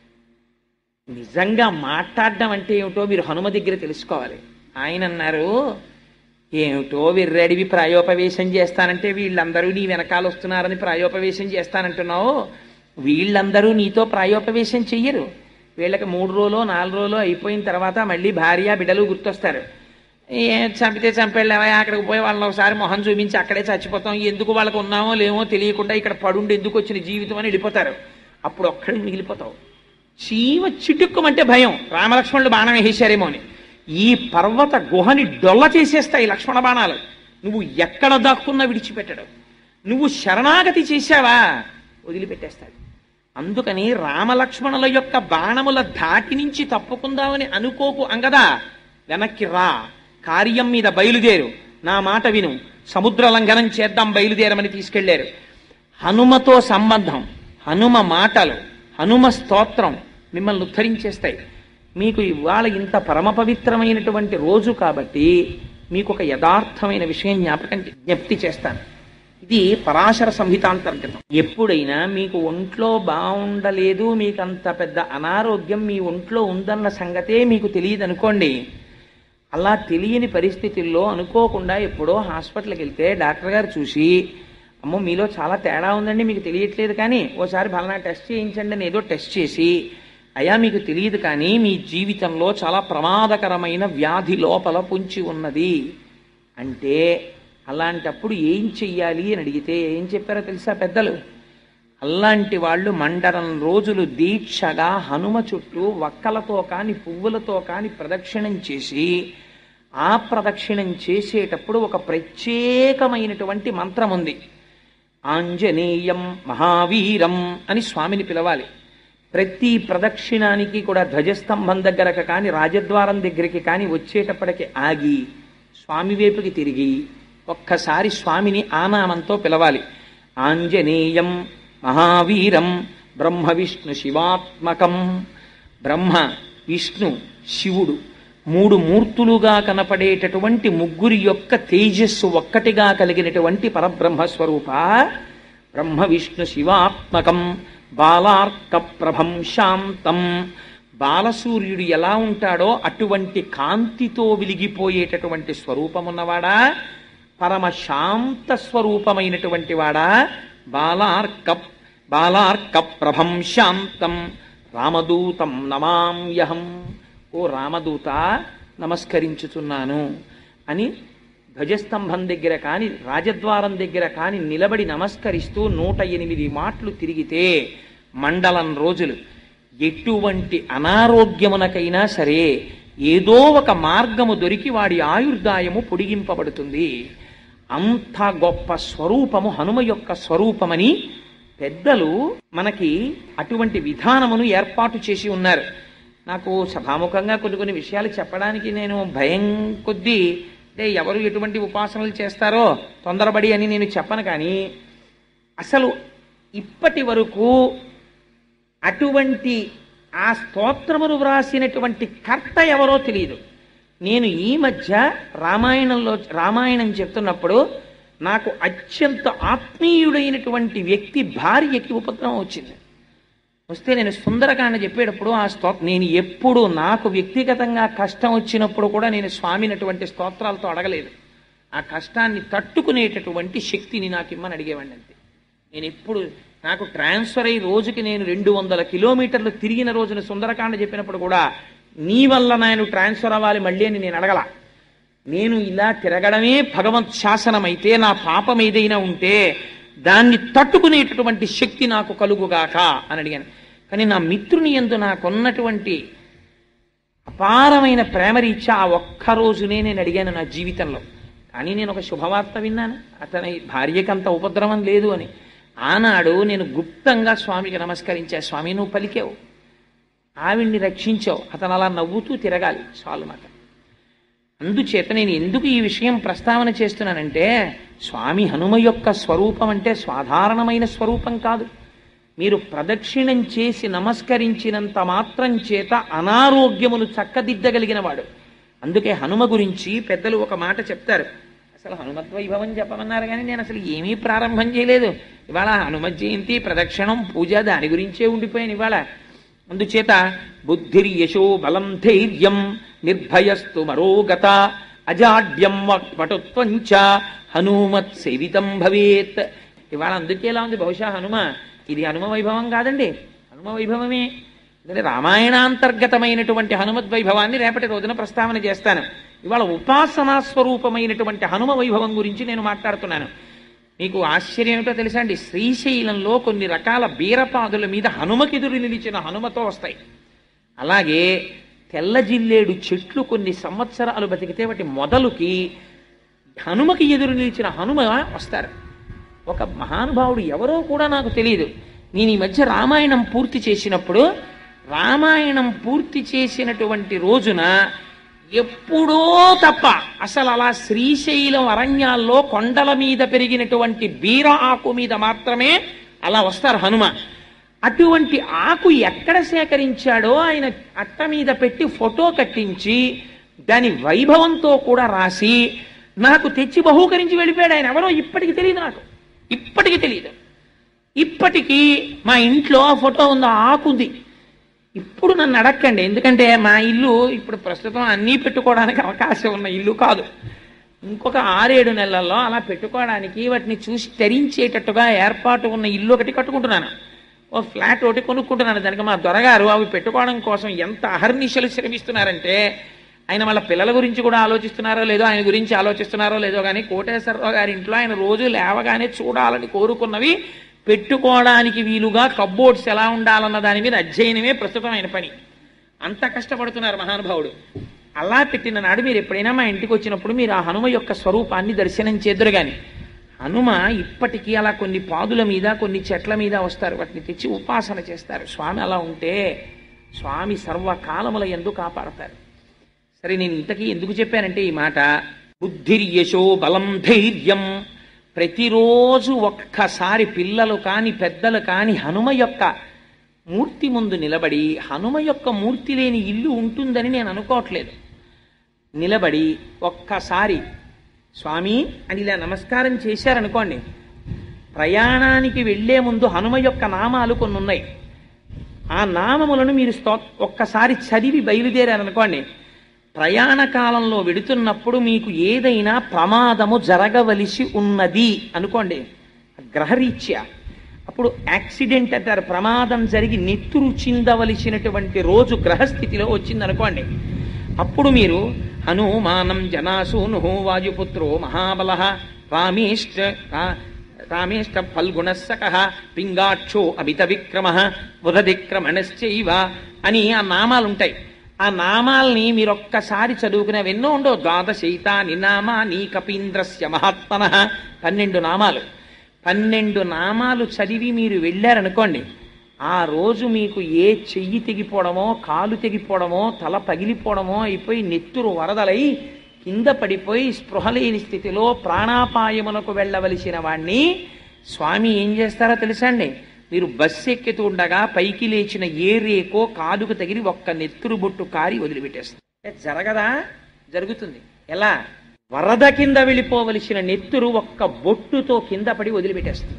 నిజంగా మాట్లాడడం అంటే ఏమిటో మీరు హనుమ దగ్గర తెలుసుకోవాలి ఆయన అన్నారు ఏమిటో విర్రడివి ప్రాయోపవేశం చేస్తానంటే వీళ్ళందరూ నీ వెనకాల వస్తున్నారని ప్రాయోపవేశం చేస్తానంటున్నావు వీళ్ళందరూ నీతో ప్రాయోపవేశం చెయ్యరు వీళ్ళకి మూడు రోజులు నాలుగు రోజులు అయిపోయిన తర్వాత మళ్ళీ భార్య బిడ్డలు గుర్తొస్తారు ఏ చంపితే చంపేళ్ళవా అక్కడికి పోయి వాళ్ళని ఒకసారి మొహం చూపించి అక్కడే చచ్చిపోతాం ఎందుకు వాళ్ళకు ఉన్నామో లేమో తెలియకుండా ఇక్కడ పడుండి ఎందుకు వచ్చిన జీవితం అని వెళ్ళిపోతారు అప్పుడు ఒక్కడికి మిగిలిపోతావు చీమ చిటుక్కుమంటే భయం రామలక్ష్మణులు బాణం వేసేశారేమో అని ఈ పర్వత గుహని డొల్ల చేసేస్తాయి లక్ష్మణ బాణాలు నువ్వు ఎక్కడ దాక్కున్నా విడిచిపెట్టడు నువ్వు శరణాగతి చేశావా వదిలిపెట్టేస్తాడు అందుకని రామలక్ష్మణుల యొక్క బాణముల ధాటి నుంచి తప్పుకుందామని అనుకోకు అంగదా వెనక్కి రా కార్యం మీద బయలుదేరు నా మాట విను సముద్ర లంఘనం చేద్దాం బయలుదేరమని తీసుకెళ్లారు హనుమతో సంబంధం హనుమ మాటలు హనుమ స్తోత్రం మిమ్మల్ని ఉద్ధరించేస్తాయి మీకు ఇవాళ ఇంత పరమ పవిత్రమైనటువంటి రోజు కాబట్టి మీకు ఒక యథార్థమైన విషయం జ్ఞాపకం జ్ఞప్తి చేస్తాను ఇది పరాశర సంహితాంతర్గతం ఎప్పుడైనా మీకు ఒంట్లో బాగుండలేదు మీకు అంత పెద్ద అనారోగ్యం మీ ఒంట్లో ఉందన్న సంగతే మీకు తెలియదు అనుకోండి అలా తెలియని పరిస్థితుల్లో అనుకోకుండా ఎప్పుడో హాస్పిటల్కి వెళ్తే డాక్టర్ గారు చూసి అమ్మో మీలో చాలా తేడా ఉందండి మీకు తెలియట్లేదు కానీ ఓసారి ఫలానా టెస్ట్ చేయించండి అని ఏదో టెస్ట్ చేసి అయా మీకు తెలియదు కానీ మీ జీవితంలో చాలా ప్రమాదకరమైన వ్యాధి లోపల పొంచి ఉన్నది అంటే అలాంటప్పుడు ఏం చెయ్యాలి అని అడిగితే ఏం చెప్పారో తెలుసా పెద్దలు అలాంటి వాళ్ళు మండలం రోజులు దీక్షగా హనుమ చుట్టూ వక్కలతో కాని పువ్వులతో కాని ప్రదక్షిణం చేసి ఆ ప్రదక్షిణం చేసేటప్పుడు ఒక ప్రత్యేకమైనటువంటి మంత్రం ఉంది ఆంజనేయం మహావీరం అని స్వామిని పిలవాలి ప్రతి ప్రదక్షిణానికి కూడా ధ్వజస్తంభం దగ్గరకు కానీ రాజద్వారం దగ్గరికి కానీ వచ్చేటప్పటికి ఆగి స్వామి వైపుకి తిరిగి ఒక్కసారి స్వామిని ఆనామంతో పిలవాలి ఆంజనేయం మహావీరం బ్రహ్మ విష్ణు శివాత్మకం బ్రహ్మ విష్ణు శివుడు మూడు మూర్తులుగా కనపడేటటువంటి ముగ్గురి యొక్క తేజస్సు ఒక్కటిగా కలిగినటువంటి పరబ్రహ్మ స్వరూప బ్రహ్మ విష్ణు శివాత్మకం బాలార్క ప్రభం శాంతం బాలసూర్యుడు ఎలా ఉంటాడో అటువంటి కాంతితో వెలిగిపోయేటటువంటి స్వరూపమున్నవాడా పరమ శాంత స్వరూపమైనటువంటి వాడా బాలార్క బాలార్క ప్రభం శాంతం రామదూతం నమామ్యహం ఓ రామదూత నమస్కరించుచున్నాను అని ధ్వజస్తంభం దగ్గర కాని రాజద్వారం దగ్గర కాని నిలబడి నమస్కరిస్తూ నూట ఎనిమిది మాటలు తిరిగితే మండలం రోజులు ఎటువంటి అనారోగ్యమునకైనా సరే ఏదో ఒక మార్గము దొరికి వాడి ఆయుర్దాయము పొడిగింపబడుతుంది అంత గొప్ప స్వరూపము హనుమ యొక్క స్వరూపమని పెద్దలు మనకి అటువంటి విధానమును ఏర్పాటు చేసి ఉన్నారు నాకు సభాముఖంగా కొన్ని కొన్ని విషయాలు చెప్పడానికి నేను భయం కొద్దీ అంటే ఎవరు ఎటువంటి ఉపాసనలు చేస్తారో తొందరపడి అని నేను చెప్పను కానీ అసలు ఇప్పటి వరకు అటువంటి ఆ స్తోత్రమును వ్రాసినటువంటి కర్త ఎవరో తెలియదు నేను ఈ మధ్య రామాయణంలో రామాయణం చెప్తున్నప్పుడు నాకు అత్యంత ఆత్మీయుడైనటువంటి వ్యక్తి భార్యకి ఉపద్రవం వచ్చింది వస్తే నేను సుందరకాండ చెప్పేటప్పుడు ఆ స్తోత్ర నేను ఎప్పుడు నాకు వ్యక్తిగతంగా కష్టం వచ్చినప్పుడు కూడా నేను స్వామిని అటువంటి స్తోత్రాలతో అడగలేదు ఆ కష్టాన్ని తట్టుకునేటటువంటి శక్తిని నాకు ఇమ్మని అడిగేవాడిని అంతే నేను ఎప్పుడు నాకు ట్రాన్స్ఫర్ అయ్యి రోజుకి నేను రెండు వందల కిలోమీటర్లు తిరిగిన రోజున సుందరకాండ చెప్పినప్పుడు కూడా నీ వల్ల నేను ట్రాన్స్ఫర్ అవ్వాలి మళ్ళీ అని నేను అడగల నేను ఇలా తిరగడమే భగవత్ శాసనమైతే నా పాపం ఏదైనా ఉంటే దాన్ని తట్టుకునేటటువంటి శక్తి నాకు కలుగుగాక అని అడిగాను కానీ నా మిత్రుని ఎందు నాకున్నటువంటి అపారమైన ప్రేమరీత్య ఆ ఒక్క రోజునే నేను అడిగాను నా జీవితంలో కానీ నేను ఒక శుభవార్త విన్నాను అతని భార్యకి అంత ఉపద్రవం లేదు అని ఆనాడు నేను గుప్తంగా స్వామికి నమస్కరించా స్వామి నువ్వు పలికావు ఆవిడ్ని రక్షించావు అతను అలా నవ్వుతూ తిరగాలి చాలు మాట అందుచేత నేను ఎందుకు ఈ విషయం ప్రస్తావన చేస్తున్నానంటే స్వామి హనుమ యొక్క స్వరూపం అంటే సాధారణమైన స్వరూపం కాదు మీరు ప్రదక్షిణం చేసి నమస్కరించినంత మాత్రం చేత అనారోగ్యములు చక్కదిద్దగలిగిన వాడు అందుకే హనుమ గురించి పెద్దలు ఒక మాట చెప్తారు అసలు హనుమద్వైభవం చెప్పమన్నారు కానీ నేను అసలు ఏమీ ప్రారంభం చేయలేదు ఇవాళ హనుమ జయంతి ప్రదక్షిణం పూజ దాని గురించే ఉండిపోయాను ఇవాళ అందుచేత బుద్ధిర్యశో బలం ధైర్యం నిర్భయస్తు మరోగత అజాడ్యం వటుత్వంచ హనుమత్ సేవితం భవేత్ ఇవాళ అందుకే ఎలా ఉంది బహుశా హనుమ ఇది హనుమ వైభవం కాదండి హనుమ వైభవమే ఎందుకంటే రామాయణాంతర్గతమైనటువంటి హనుమద్ వైభవాన్ని రేపటి రోజున ప్రస్తావన చేస్తాను ఇవాళ ఉపాసనా స్వరూపమైనటువంటి హనుమ వైభవం గురించి నేను మాట్లాడుతున్నాను మీకు ఆశ్చర్యం ఏమిటో తెలుసా అండి శ్రీశైలంలో కొన్ని రకాల బీరపాదుల మీద హనుమకెదురు నిలిచిన హనుమతో వస్తాయి అలాగే తెల్ల జిల్లేడు చెట్లు కొన్ని సంవత్సరాలు బతికితే వాటి మొదలుకి హనుమకి ఎదురు నిలిచిన హనుమ వస్తారు ఒక మహానుభావుడు ఎవరో కూడా నాకు తెలియదు నేను ఈ మధ్య రామాయణం పూర్తి చేసినప్పుడు రామాయణం పూర్తి చేసినటువంటి రోజున ఎప్పుడో తప్ప అసలు అలా శ్రీశైలం అరణ్యాల్లో కొండల మీద పెరిగినటువంటి బీర ఆకు మీద మాత్రమే అలా వస్తారు హనుమ అటువంటి ఆకు ఎక్కడ సేకరించాడో ఆయన అట్ట మీద పెట్టి ఫోటో కట్టించి దాని వైభవంతో కూడా రాసి నాకు తెచ్చి బహూకరించి వెళ్ళిపోయాడు ఆయన ఎవరో ఇప్పటికి తెలియదు నాకు ఇప్పటికి తెలియదు ఇప్పటికీ మా ఇంట్లో ఆ ఫోటో ఉంది ఆ ఆకు ఉంది ఇప్పుడు నన్ను అడక్కండి ఎందుకంటే మా ఇల్లు ఇప్పుడు ప్రస్తుతం అన్నీ పెట్టుకోవడానికి అవకాశం ఉన్న ఇల్లు కాదు ఇంకొక ఆరేడు నెలల్లో అలా పెట్టుకోవడానికి వాటిని చూసి తరించేటట్టుగా ఏర్పాటు ఉన్న ఇల్లు ఒకటి కట్టుకుంటున్నాను ఓ ఫ్లాట్ ఒకటి కొనుక్కుంటున్నాను దానికి మా దొరగారు అవి పెట్టుకోవడం కోసం ఎంత అహర్నిశలు శ్రమిస్తున్నారంటే ఆయన వాళ్ళ పిల్లల గురించి కూడా ఆలోచిస్తున్నారో లేదో ఆయన గురించి ఆలోచిస్తున్నారో లేదో కానీ కోటేశ్వరరావు గారి ఇంట్లో ఆయన రోజు లేవగానే చూడాలని కోరుకున్నవి పెట్టుకోవడానికి వీలుగా కబ్బోర్డ్స్ ఎలా ఉండాలన్న దాని మీద అధ్యయనమే ప్రస్తుతం ఆయన పని అంత కష్టపడుతున్నారు మహానుభావుడు అలా పెట్టిన నాడు మీరు ఎప్పుడైనా మా ఇంటికి వచ్చినప్పుడు మీరు ఆ హనుమ యొక్క స్వరూపాన్ని దర్శనం చేద్దరు గాని హనుమ ఇప్పటికీ అలా కొన్ని పాదుల మీద కొన్ని చెట్ల మీద వస్తారు వాటిని తెచ్చి ఉపాసన చేస్తారు స్వామి అలా ఉంటే స్వామి సర్వకాలముల ఎందు కాపాడతారు సరే నేను ఇంతకీ ఎందుకు చెప్పానంటే ఈ మాట బుద్ధిర్యశో బలం ధైర్యం ప్రతిరోజు ఒక్కసారి పిల్లలు కాని పెద్దలు కాని హనుమ యొక్క మూర్తి ముందు నిలబడి హనుమ యొక్క మూర్తి లేని ఇల్లు ఉంటుందని నేను అనుకోవట్లేదు నిలబడి ఒక్కసారి స్వామి అని ఇలా నమస్కారం చేశారనుకోండి ప్రయాణానికి వెళ్లే ముందు హనుమ యొక్క నామాలు కొన్ని ఉన్నాయి ఆ నామములను మీరు స్తో ఒక్కసారి చదివి బయలుదేరారనుకోండి ప్రయాణ కాలంలో వెడుతున్నప్పుడు మీకు ఏదైనా ప్రమాదము జరగవలసి ఉన్నది అనుకోండి గ్రహరీత్యా అప్పుడు యాక్సిడెంట్ అంటారు ప్రమాదం జరిగి నెత్తురు చిందవలసినటువంటి రోజు గ్రహస్థితిలో వచ్చిందనుకోండి అప్పుడు మీరు హనుమానం జనాసూను వాయుపుత్రో మహాబల రామేష్ట రా- రామేష్ట ఫల్గుణస్సక పింగాక్షో అమిత విక్రమ బుధదిక్రమణశ్చైవ అని ఆ నామాలు ఉంటాయి ఆ నామాల్ని మీరు ఒక్కసారి చదువుకునేవి ఎన్నో ఉండవు ద్వాదశైత నినామా నీ కపీంద్రస్య మహాత్మన పన్నెండు నామాలు పన్నెండు నామాలు చదివి మీరు వెళ్ళారనుకోండి ఆ రోజు మీకు ఏ చెయ్యి తెగిపోవడమో కాలు తెగిపోవడమో తల పగిలిపోవడమో అయిపోయి నెత్తురు వరదలై కింద పడిపోయి స్పృహ లేని స్థితిలో ప్రాణాపాయమునకు వెళ్ళవలసిన వాణ్ణి స్వామి ఏం చేస్తారో తెలుసా అండి మీరు బస్సు ఎక్కుతూ ఉండగా పైకి లేచిన ఏ రేకో కాలుకు తగిలి ఒక్క నెత్తురు బొట్టు కారి వదిలిపెట్టేస్తారు ఏ జరగదా జరుగుతుంది ఎలా వరద కింద వెళ్ళిపోవలసిన నెత్తురు ఒక్క బొట్టుతో కింద పడి వదిలిపెట్టేస్తుంది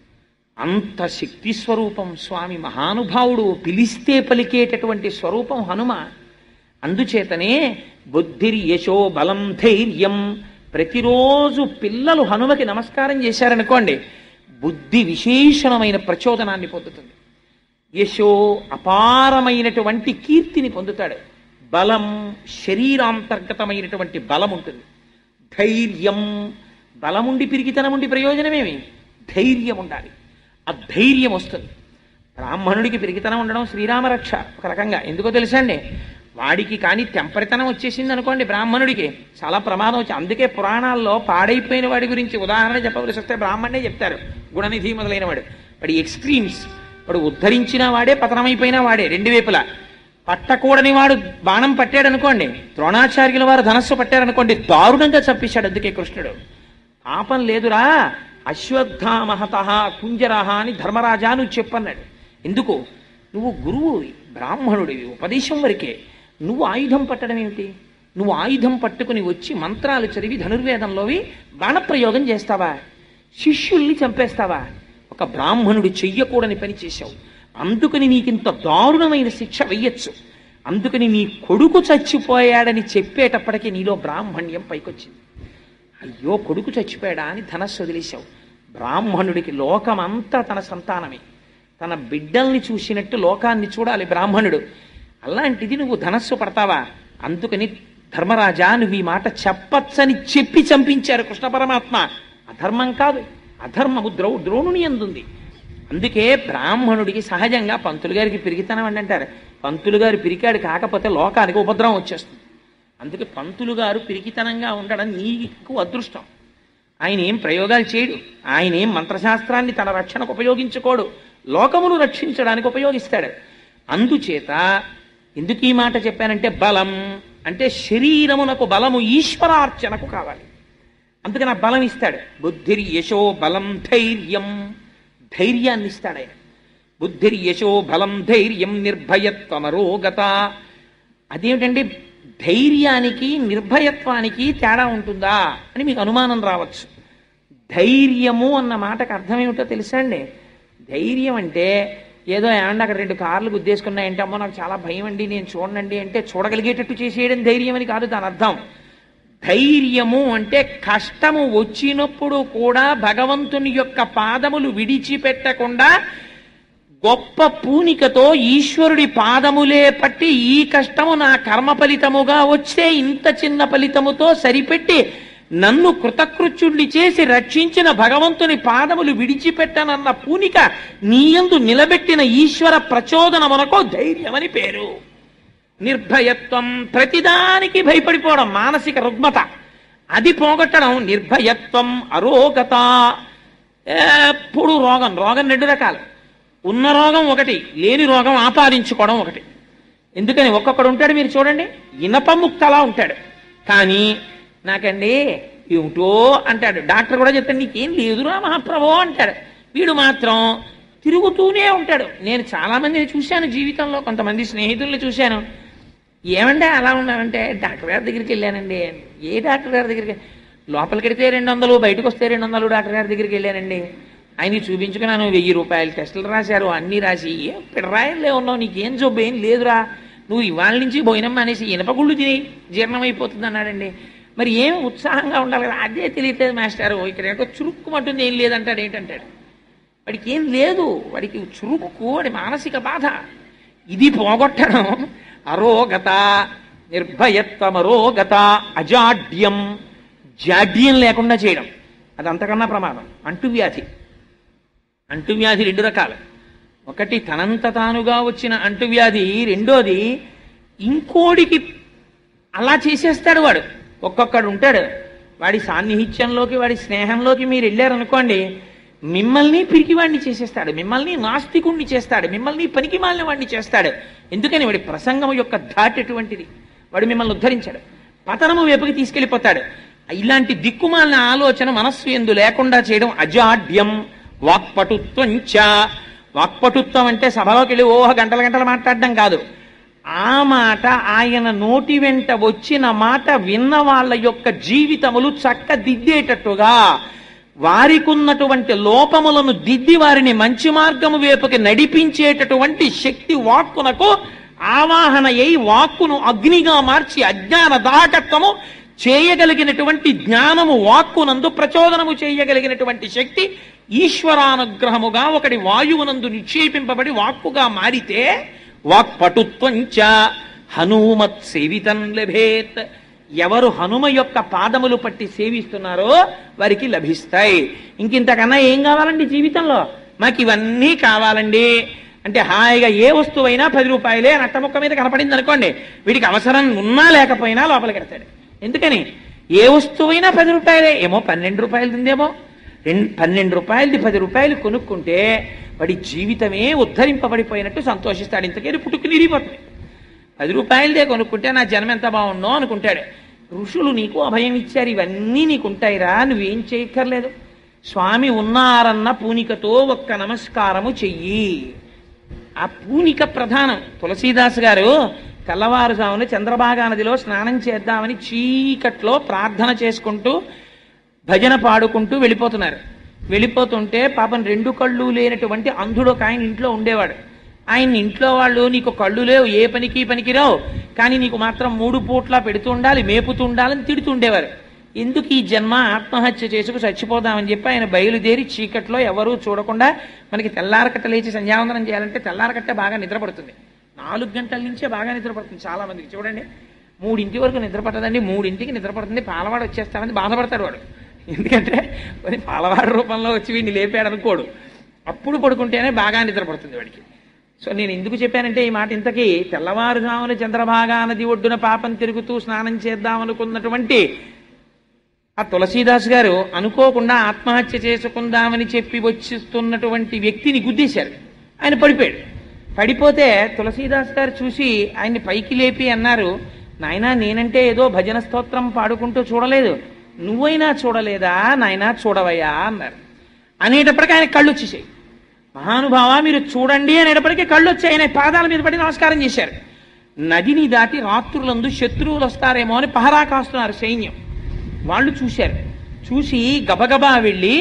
అంత శక్తి స్వరూపం స్వామి మహానుభావుడు పిలిస్తే పలికేటటువంటి స్వరూపం హనుమ అందుచేతనే బుద్ధిర్ యశో బలం ధైర్యం ప్రతిరోజు పిల్లలు హనుమకి నమస్కారం చేశారనుకోండి బుద్ధి విశేషణమైన ప్రచోదనాన్ని పొందుతుంది యశో అపారమైనటువంటి కీర్తిని పొందుతాడు బలం శరీరాంతర్గతమైనటువంటి బలం ఉంటుంది ధైర్యం బలముండి పిరిగితనముండి ప్రయోజనమేమి ధైర్యం ఉండాలి ఆ ధైర్యం వస్తుంది బ్రాహ్మణుడికి పిరిగితనం ఉండడం శ్రీరామరక్ష ఒక రకంగా ఎందుకో తెలుసా అండి వాడికి కానీ తెంపరితనం వచ్చేసింది అనుకోండి బ్రాహ్మణుడికి చాలా ప్రమాదం వచ్చి అందుకే పురాణాల్లో పాడైపోయిన వాడి గురించి ఉదాహరణ చెప్పవలసి వస్తే బ్రాహ్మణే చెప్తారు గుణనిధి మొదలైన వాడు వాడి ఎక్స్ట్రీమ్స్ వాడు ఉద్ధరించిన వాడే పతనమైపోయిన వాడే రెండు వైపులా పట్టకూడని వాడు బాణం పట్టాడు అనుకోండి ద్రోణాచార్యుల వారు ధనస్సు పట్టారనుకోండి దారుణంగా చంపేశాడు అందుకే కృష్ణుడు పాపం లేదురా అశ్వత్థామహత కుంజరహ అని ధర్మరాజా నువ్వు చెప్పన్నాడు ఎందుకు నువ్వు గురువువి బ్రాహ్మణుడివి ఉపదేశం వరకే నువ్వు ఆయుధం పట్టడం ఏమిటి నువ్వు ఆయుధం పట్టుకుని వచ్చి మంత్రాలు చదివి ధనుర్వేదంలోవి బాణప్రయోగం చేస్తావా శిష్యుల్ని చంపేస్తావా ఒక బ్రాహ్మణుడు చెయ్యకూడని పని చేశావు అందుకని నీకింత దారుణమైన శిక్ష వెయ్యొచ్చు అందుకని నీ కొడుకు చచ్చిపోయాడని చెప్పేటప్పటికీ నీలో బ్రాహ్మణ్యం పైకొచ్చింది అయ్యో కొడుకు చచ్చిపోయాడా అని ధనస్సు వదిలేశావు బ్రాహ్మణుడికి లోకమంతా తన సంతానమే తన బిడ్డల్ని చూసినట్టు లోకాన్ని చూడాలి బ్రాహ్మణుడు అలాంటిది నువ్వు ధనస్సు పడతావా అందుకని ధర్మరాజా నువ్వు ఈ మాట చెప్పచ్చని చెప్పి చంపించారు కృష్ణ పరమాత్మ అధర్మం కాదు అధర్మము ద్రౌ ద్రోణుని అందుంది అందుకే బ్రాహ్మణుడికి సహజంగా పంతులు గారికి పిరికితనం అని అంటారు పంతులు గారు పిరికాడు కాకపోతే లోకానికి ఉపద్రవం వచ్చేస్తుంది అందుకే పంతులు గారు పిరికితనంగా ఉండడం నీకు అదృష్టం ఆయన ఏం ప్రయోగాలు చేయడు ఆయన ఏం మంత్రశాస్త్రాన్ని తన రక్షణకు ఉపయోగించుకోడు లోకమును రక్షించడానికి ఉపయోగిస్తాడు అందుచేత ఎందుకు ఈ మాట చెప్పానంటే బలం అంటే శరీరమునకు బలము ఈశ్వరార్చనకు కావాలి అందుకని ఆ బలం ఇస్తాడు బుద్ధిర్ యశో బలం ధైర్యం ధైర్యాన్ని ఇస్తాడు ఆయన బుద్ధిర్ యశో బలం ధైర్యం నిర్భయత్వమరోగత అదేమిటండి ధైర్యానికి నిర్భయత్వానికి తేడా ఉంటుందా అని మీకు అనుమానం రావచ్చు ధైర్యము అన్న మాటకు అర్థం ఏమిటో తెలుసా అండి ధైర్యం అంటే ఏదో ఏమన్నా అక్కడ రెండు కార్లు గుద్దేసుకున్నాయంటే అమ్మో నాకు చాలా భయం అండి నేను చూడండి అంటే చూడగలిగేటట్టు చేసేయడం ధైర్యం అని కాదు దాని అర్థం ధైర్యము అంటే కష్టము వచ్చినప్పుడు కూడా భగవంతుని యొక్క పాదములు విడిచిపెట్టకుండా గొప్ప పూనికతో ఈశ్వరుడి పాదములే పట్టి ఈ కష్టము నా కర్మ ఫలితముగా వచ్చే ఇంత చిన్న ఫలితముతో సరిపెట్టి నన్ను కృతకృత్యుణ్ణి చేసి రక్షించిన భగవంతుని పాదములు విడిచిపెట్టనన్న పూనిక నీయందు నిలబెట్టిన ఈశ్వర ప్రచోదనమునకో ధైర్యమని పేరు నిర్భయత్వం ప్రతిదానికి భయపడిపోవడం మానసిక రుగ్మత అది పోగొట్టడం నిర్భయత్వం అరోగత ఎప్పుడు రోగం రోగం రెండు రకాలు ఉన్న రోగం ఒకటి లేని రోగం ఆపాదించుకోవడం ఒకటి ఎందుకని ఒక్కొక్కడు ఉంటాడు మీరు చూడండి ఇనప ముక్తలా ఉంటాడు కానీ నాకండి ఏమిటో అంటాడు డాక్టర్ కూడా చెప్తాడు నీకేం లేదురా మహాప్రభో అంటాడు వీడు మాత్రం తిరుగుతూనే ఉంటాడు నేను చాలా మందిని చూశాను జీవితంలో కొంతమంది స్నేహితుల్ని చూశాను ఏమంటే అలా ఉన్నామంటే డాక్టర్ గారి దగ్గరికి వెళ్ళానండి ఏ డాక్టర్ గారి దగ్గరికి లోపలికి వెడితే రెండు వందలు బయటకు వస్తే రెండు వందలు డాక్టర్ గారి దగ్గరికి వెళ్ళానండి ఆయన చూపించుకున్నాను వెయ్యి రూపాయలు టెస్టులు రాశారు అన్నీ రాసి ఏం పిడరాయలే ఉన్నావు నీకేం జబ్బు ఏం లేదురా నువ్వు ఇవాళ నుంచి భోజనం అనేసి ఇనపగుళ్ళు తిని జీర్ణమైపోతుంది అన్నాడండి మరి ఏం ఉత్సాహంగా ఉండాలి కదా అదే తెలియట్లేదు మాస్టారు ఇక్కడ ఏంటో చురుక్కుమంటుంది ఏం లేదంటాడు ఏంటంటాడు వాడికి ఏం లేదు వాడికి చురుకు వాడి మానసిక బాధ ఇది పోగొట్టడం అరోగత నిర్భయత్వమరోగత అజాడ్యం జాడ్యం లేకుండా చేయడం అది అంతకన్నా ప్రమాదం అంటువ్యాధి అంటువ్యాధి రెండు రకాలు ఒకటి తనంత తానుగా వచ్చిన అంటువ్యాధి రెండోది ఇంకోడికి అలా చేసేస్తాడు వాడు ఒక్కొక్కడు ఉంటాడు వాడి సాన్నిహిత్యంలోకి వాడి స్నేహంలోకి మీరు వెళ్ళారనుకోండి మిమ్మల్ని పిరికివాడిని చేసేస్తాడు మిమ్మల్ని నాస్తికుణ్ణి చేస్తాడు మిమ్మల్ని పనికి మాలిన వాడిని చేస్తాడు ఎందుకని వాడి ప్రసంగం యొక్క ధాటి ఎటువంటిది వాడు మిమ్మల్ని ఉద్ధరించాడు పతనము వైపుకి తీసుకెళ్లిపోతాడు ఇలాంటి దిక్కుమాలిన ఆలోచన మనస్సు ఎందు లేకుండా చేయడం అజాడ్యం వాక్పటుత్వం చ వాక్పటుత్వం అంటే సభలోకి వెళ్ళి ఓహ గంటల గంటలు మాట్లాడడం కాదు ఆ మాట ఆయన నోటి వెంట వచ్చిన మాట విన్న వాళ్ళ యొక్క జీవితములు చక్కదిద్దేటట్టుగా వారికి ఉన్నటువంటి లోపములను దిద్ది వారిని మంచి మార్గము వైపుకి నడిపించేటటువంటి శక్తి వాక్కునకు ఆవాహన అయి వాక్కును అగ్నిగా మార్చి అజ్ఞాన దాహకత్వము చేయగలిగినటువంటి జ్ఞానము వాక్కునందు ప్రచోదనము చేయగలిగినటువంటి శక్తి ఈశ్వరానుగ్రహముగా ఒకటి వాయువునందు నిక్షేపింపబడి వాక్కుగా మారితే వాక్పటుత్వం చ హనుమత్ సేవితం లభేత్ ఎవరు హనుమ యొక్క పాదములు పట్టి సేవిస్తున్నారో వారికి లభిస్తాయి ఇంకింతకన్నా ఏం కావాలండి జీవితంలో మాకు ఇవన్నీ కావాలండి అంటే హాయిగా ఏ వస్తువైనా పది రూపాయలే అని అట్టముక్క మీద కనపడింది అనుకోండి వీడికి అవసరం ఉన్నా లేకపోయినా లోపలికి వెడతాడు ఎందుకని ఏ వస్తువైనా పది రూపాయలే ఏమో పన్నెండు రూపాయలు ఉందేమో రెండు పన్నెండు రూపాయలది పది రూపాయలు కొనుక్కుంటే వాడి జీవితమే ఉద్ధరింపబడిపోయినట్టు సంతోషిస్తాడు ఇంతకేది పుట్టుకు నిరిగిపోతుంది పది రూపాయలదే కొనుక్కుంటే నా జన్మ ఎంత బాగుండో అనుకుంటాడు ఋషులు నీకు అభయం ఇచ్చారు ఇవన్నీ నీకు ఉంటాయిరా నువ్వేం చేయక్కర్లేదు స్వామి ఉన్నారన్న పూనికతో ఒక్క నమస్కారము చెయ్యి ఆ పూనిక ప్రధానం తులసీదాస్ గారు తెల్లవారుజామున చంద్రభాగా నదిలో స్నానం చేద్దామని చీకట్లో ప్రార్థన చేసుకుంటూ భజన పాడుకుంటూ వెళ్ళిపోతున్నారు వెళ్ళిపోతుంటే పాపం రెండు కళ్ళు లేనటువంటి అంధుడు ఒక ఆయన ఇంట్లో ఉండేవాడు ఆయన ఇంట్లో వాళ్ళు నీకు కళ్ళు లేవు ఏ పనికి పనికి రావు కానీ నీకు మాత్రం మూడు పూట్ల పెడుతూ ఉండాలి మేపుతూ ఉండాలని తిడుతుండేవారు ఎందుకు ఈ జన్మ ఆత్మహత్య చేసుకు చచ్చిపోదామని చెప్పి ఆయన బయలుదేరి చీకట్లో ఎవరూ చూడకుండా మనకి తెల్లారకట్ట లేచి సంధ్యావందనం చేయాలంటే తెల్లారకట్ట బాగా నిద్రపడుతుంది నాలుగు గంటల నుంచే బాగా నిద్రపడుతుంది చాలా మందికి చూడండి మూడింటి వరకు నిద్ర పట్టదండి మూడింటికి నిద్ర పడుతుంది పాలవాడు వచ్చేస్తాడని బాధపడతాడు వాడు ఎందుకంటే మరి పాలవాడు రూపంలో వచ్చి వీడిని లేపాడు అనుకోడు అప్పుడు పడుకుంటేనే బాగా నిద్ర పడుతుంది వాడికి సో నేను ఎందుకు చెప్పానంటే ఈ మాట ఇంతకీ తెల్లవారుజామున చంద్రభాగా నది ఒడ్డున పాపం తిరుగుతూ స్నానం చేద్దామనుకున్నటువంటి ఆ తులసీదాస్ గారు అనుకోకుండా ఆత్మహత్య చేసుకుందామని చెప్పి వచ్చిస్తున్నటువంటి వ్యక్తిని గుద్దేశారు ఆయన పడిపోయాడు పడిపోతే తులసీదాస్ గారు చూసి ఆయన్ని పైకి లేపి అన్నారు నాయనా నేనంటే ఏదో భజన స్తోత్రం పాడుకుంటూ చూడలేదు నువ్వైనా చూడలేదా నాయనా చూడవయ్యా అన్నారు అనేటప్పటికీ ఆయన కళ్ళు వచ్చేసాయి మహానుభావ మీరు చూడండి అనేటప్పటికీ కళ్ళు వచ్చాయి ఆయన పాదాల మీద పడి నమస్కారం చేశారు నదిని దాటి రాత్రులందు శత్రువులు వస్తారేమో అని పహరా కాస్తున్నారు సైన్యం వాళ్ళు చూశారు చూసి గబగబా వెళ్ళి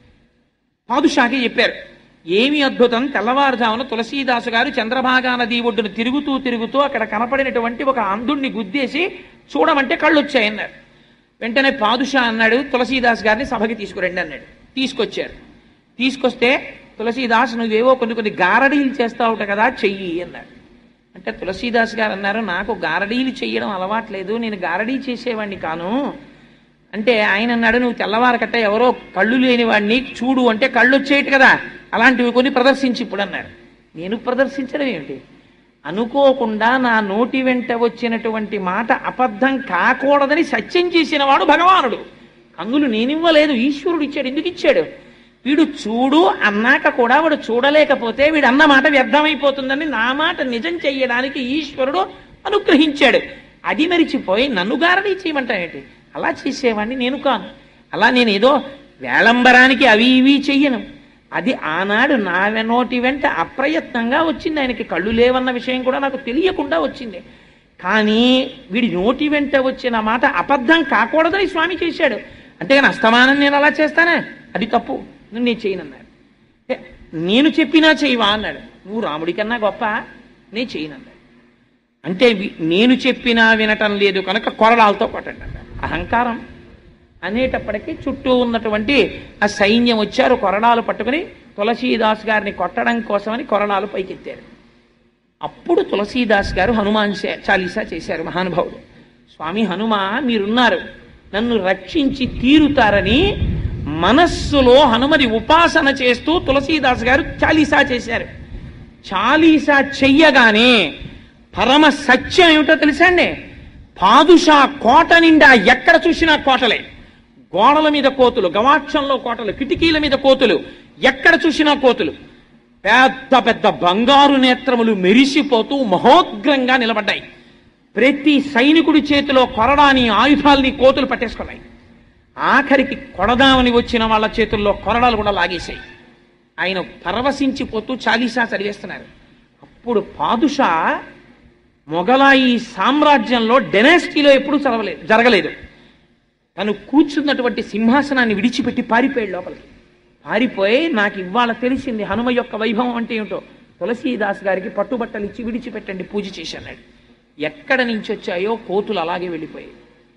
పాదుషాకి చెప్పారు ఏమి అద్భుతం తెల్లవారుజామున తులసీదాసు గారు చంద్రభాగా నది ఒడ్డున తిరుగుతూ తిరుగుతూ అక్కడ కనపడినటువంటి ఒక అంధుణ్ణి గుద్దేసి చూడమంటే కళ్ళు వచ్చాయన్నారు వెంటనే పాదుషా అన్నాడు తులసీదాస్ గారిని సభకి తీసుకురండి అన్నాడు తీసుకొచ్చారు తీసుకొస్తే తులసీదాస్ నువ్వేవో కొన్ని కొన్ని గారడీలు చేస్తావుట కదా చెయ్యి అన్నాడు అంటే తులసీదాస్ గారు అన్నారు నాకు గారడీలు చెయ్యడం అలవాట్లేదు నేను గారడీ చేసేవాడిని కాను అంటే ఆయన అన్నాడు నువ్వు తెల్లవారకట్ట ఎవరో కళ్ళు లేని వాడిని చూడు అంటే కళ్ళు వచ్చేయటు కదా అలాంటివి కొన్ని ప్రదర్శించి ఇప్పుడు అన్నారు నేను ప్రదర్శించడం ఏమిటి అనుకోకుండా నా నోటి వెంట వచ్చినటువంటి మాట అబద్ధం కాకూడదని సత్యం చేసిన వాడు భగవానుడు కందులు నేనివ్వలేదు ఈశ్వరుడు ఇచ్చాడు ఎందుకు ఇచ్చాడు వీడు చూడు అన్నాక కూడా వాడు చూడలేకపోతే వీడు అన్న మాట వ్యర్థమైపోతుందని నా మాట నిజం చెయ్యడానికి ఈశ్వరుడు అనుగ్రహించాడు అది మరిచిపోయి నన్ను గారడీ చేయమంటాయేంటి అలా చేసేవాడిని నేను కాను అలా నేను ఏదో వేలంబరానికి అవి ఇవి చెయ్యను అది ఆనాడు నా నోటి వెంట అప్రయత్నంగా వచ్చింది ఆయనకి కళ్ళు లేవన్న విషయం కూడా నాకు తెలియకుండా వచ్చింది కానీ వీడి నోటి వెంట వచ్చిన మాట అబద్ధం కాకూడదని స్వామి చేశాడు అంతేగాని అస్తమానం నేను అలా చేస్తానా అది తప్పు నువ్వు నేను చేయనన్నాడు ఏ, నేను చెప్పినా చేయవా అన్నాడు నువ్వు రాముడి కన్నా గొప్ప నేను చేయనన్నాడు అంటే వి- నేను చెప్పినా వినటం లేదు కనుక కొరడాలతో కొట్టండి అన్నాడు అహంకారం అనేటప్పటికీ చుట్టూ ఉన్నటువంటి ఆ సైన్యం వచ్చారు కొరడాలు పట్టుకుని తులసీదాస్ గారిని కొట్టడం కోసమని కొరడాలు పైకెత్తారు అప్పుడు తులసీదాస్ గారు హనుమాన్ చే- చాలీసా చేశారు మహానుభావుడు స్వామి హనుమ మీరున్నారు నన్ను రక్షించి తీరుతారని మనస్సులో హనుమది ఉపాసన చేస్తూ తులసీదాస్ గారు చాలీసా చేశారు చాలీసా చెయ్యగానే పరమ సత్యం ఏమిటో తెలుసా అండి పాదుషా కోట నిండా ఎక్కడ చూసినా కోటలే గోడల మీద కోతులు గవాక్షంలో కోటలు కిటికీల మీద కోతులు ఎక్కడ చూసినా కోతులు పెద్ద పెద్ద బంగారు నేత్రములు మెరిసిపోతూ మహోగ్రంగా నిలబడ్డాయి ప్రతి సైనికుడి చేతిలో కొరడాని ఆయుధాల్ని కోతులు పట్టేసుకున్నాయి ఆఖరికి కొడదామని వచ్చిన వాళ్ళ చేతుల్లో కొరడాలు కూడా లాగేశాయి ఆయన పరవశించిపోతూ చాలీసా చదివేస్తున్నారు అప్పుడు పాదుషా మొఘలాయి సామ్రాజ్యంలో డెనాసిటీలో ఎప్పుడూ చదవలేదు జరగలేదు తను కూర్చున్నటువంటి సింహాసనాన్ని విడిచిపెట్టి పారిపోయాడు లోపలికి పారిపోయి నాకు ఇవాళ తెలిసింది హనుమ యొక్క వైభవం అంటే ఏమిటో తులసీదాస్ గారికి పట్టుబట్టలు ఇచ్చి విడిచిపెట్టండి పూజ చేసి అన్నాడు ఎక్కడ నుంచి వచ్చాయో కోతులు అలాగే వెళ్ళిపోయాయి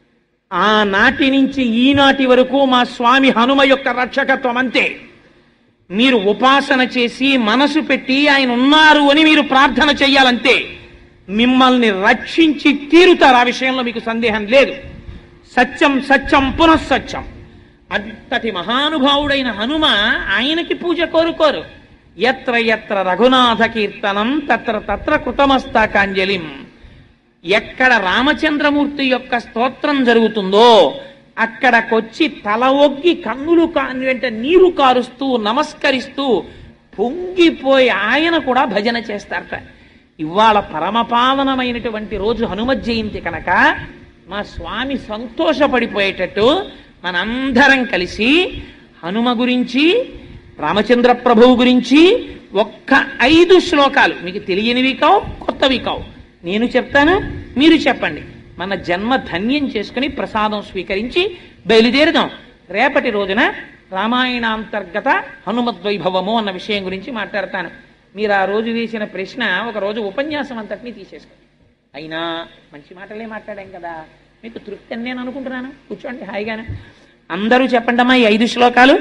ఆనాటి నుంచి ఈనాటి వరకు మా స్వామి హనుమ యొక్క రక్షకత్వం అంతే మీరు ఉపాసన చేసి మనసు పెట్టి ఆయన ఉన్నారు అని మీరు ప్రార్థన చెయ్యాలంతే మిమ్మల్ని రక్షించి తీరుతారు ఆ విషయంలో మీకు సందేహం లేదు సత్యం సత్యం పునఃసత్యం అంతటి మహానుభావుడైన హనుమ ఆయనకి పూజ కోరుకోరు ఎత్ర ఎత్ర రఘునాథ కీర్తనం తత్ర తత్ర కృతమస్తాకాంజలిం ఎక్కడ రామచంద్రమూర్తి యొక్క స్తోత్రం జరుగుతుందో అక్కడకొచ్చి తల ఒగ్గి కన్నులు కాని వెంట నీరు కారుస్తూ నమస్కరిస్తూ పొంగిపోయి ఆయన కూడా భజన చేస్తారట ఇవాళ పరమపావనమైనటువంటి రోజు హనుమ జయంతి కనుక మా స్వామి సంతోషపడిపోయేటట్టు మనందరం కలిసి హనుమ గురించి రామచంద్ర ప్రభువు గురించి ఒక్క ఐదు శ్లోకాలు మీకు తెలియనివి కావు కొత్తవి కావు నేను చెప్తాను మీరు చెప్పండి మన జన్మ ధన్యం చేసుకుని ప్రసాదం స్వీకరించి బయలుదేరుదాం రేపటి రోజున రామాయణాంతర్గత హనుమద్వైభవము అన్న విషయం గురించి మాట్లాడతాను మీరు ఆ రోజు వేసిన ప్రశ్న ఒక రోజు ఉపన్యాసం అంతటినీ తీసేసుకోండి అయినా మంచి మాటలే మాట్లాడాం కదా మీకు తృప్తి అని నేను అనుకుంటున్నాను కూర్చోండి హాయిగానే అందరూ చెప్పండమ్మా ఈ ఐదు శ్లోకాలు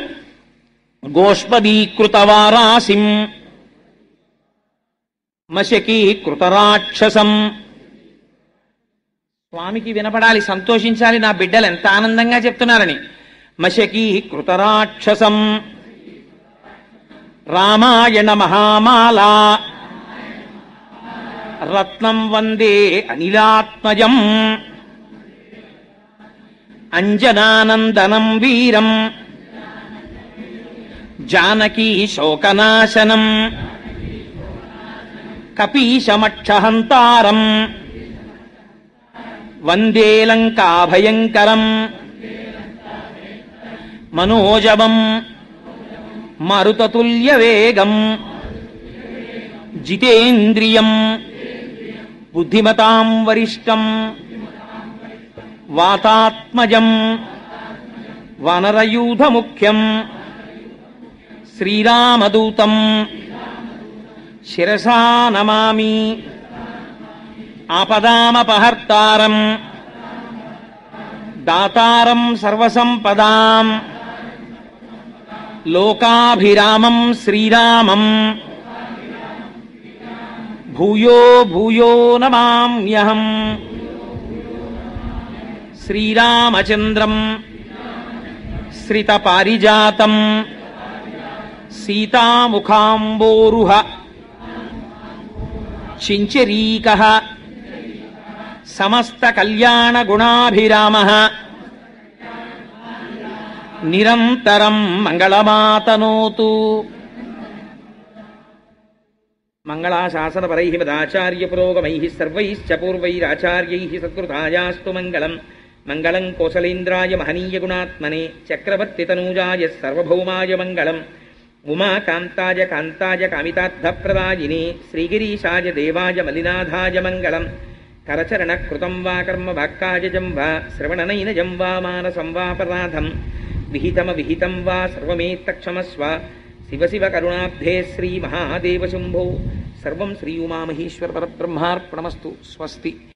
గోష్పదీకృతవారాసిం మశకీకృతరాక్షసం స్వామికి వినపడాలి సంతోషించాలి నా బిడ్డలు ఎంత ఆనందంగా చెప్తున్నారని మశకీకృతరాక్షసం రామాయణ మహామాల రత్నం వందే అనిలాత్మజం అంజనానందనం వీరం జానకీ శోకనాశనం కపీశమక్షహంతారం వందే లంకాభయంకరం మనోజవం మరుతతుల్యవేగం జితేంద్రియం బుద్ధిమతాం వరిష్టం వాతాత్మజం వనరయూధముఖ్యం శ్రీరామదూతం శిరసా నమామి ఆపదామపహర్తారం దాతారం సర్వసంపదాం లోకాభిరామం శ్రీరామం భూయో భూయో నమామ్యహం శ్రీరామచంద్రం శ్రితపారిజాతం సీతాముఖాంబోరుహ చించరీక సమస్త కళ్యాణ గుణాభిరామ నిరంతరం మంగళమాతనోతు మంగళాశాసనపరై మదాచార్య పురోగమై సర్వైశ్చ పూర్వైరాచార్యై సత్కృతాయాస్తు మంగళం మంగళం కోసలేంద్రాయ మహనీయ గుణాత్మనే చక్రవర్తి తనూజాయ సర్వభౌమాయ మంగళం ఉమాకాంతాయ కాంతాయ కామితార్థప్రదాయినే శ్రీగిరీశాయ దేవాయ మలినాథాయ మంగళం కరచరణ కృతం వా కర్మ వాక్కాయజం వా శ్రవణనైనజం వా మానసం వాపరాధం విహితమ విహితం వా సర్వమేత్తక్షమస్వ శివ శివ కరుణాబ్ధే శ్రీ మహాదేవ శంభో సర్వం శ్రీ ఉమామహేశ్వర పరబ్రహ్మార్పణమస్తు స్వస్తి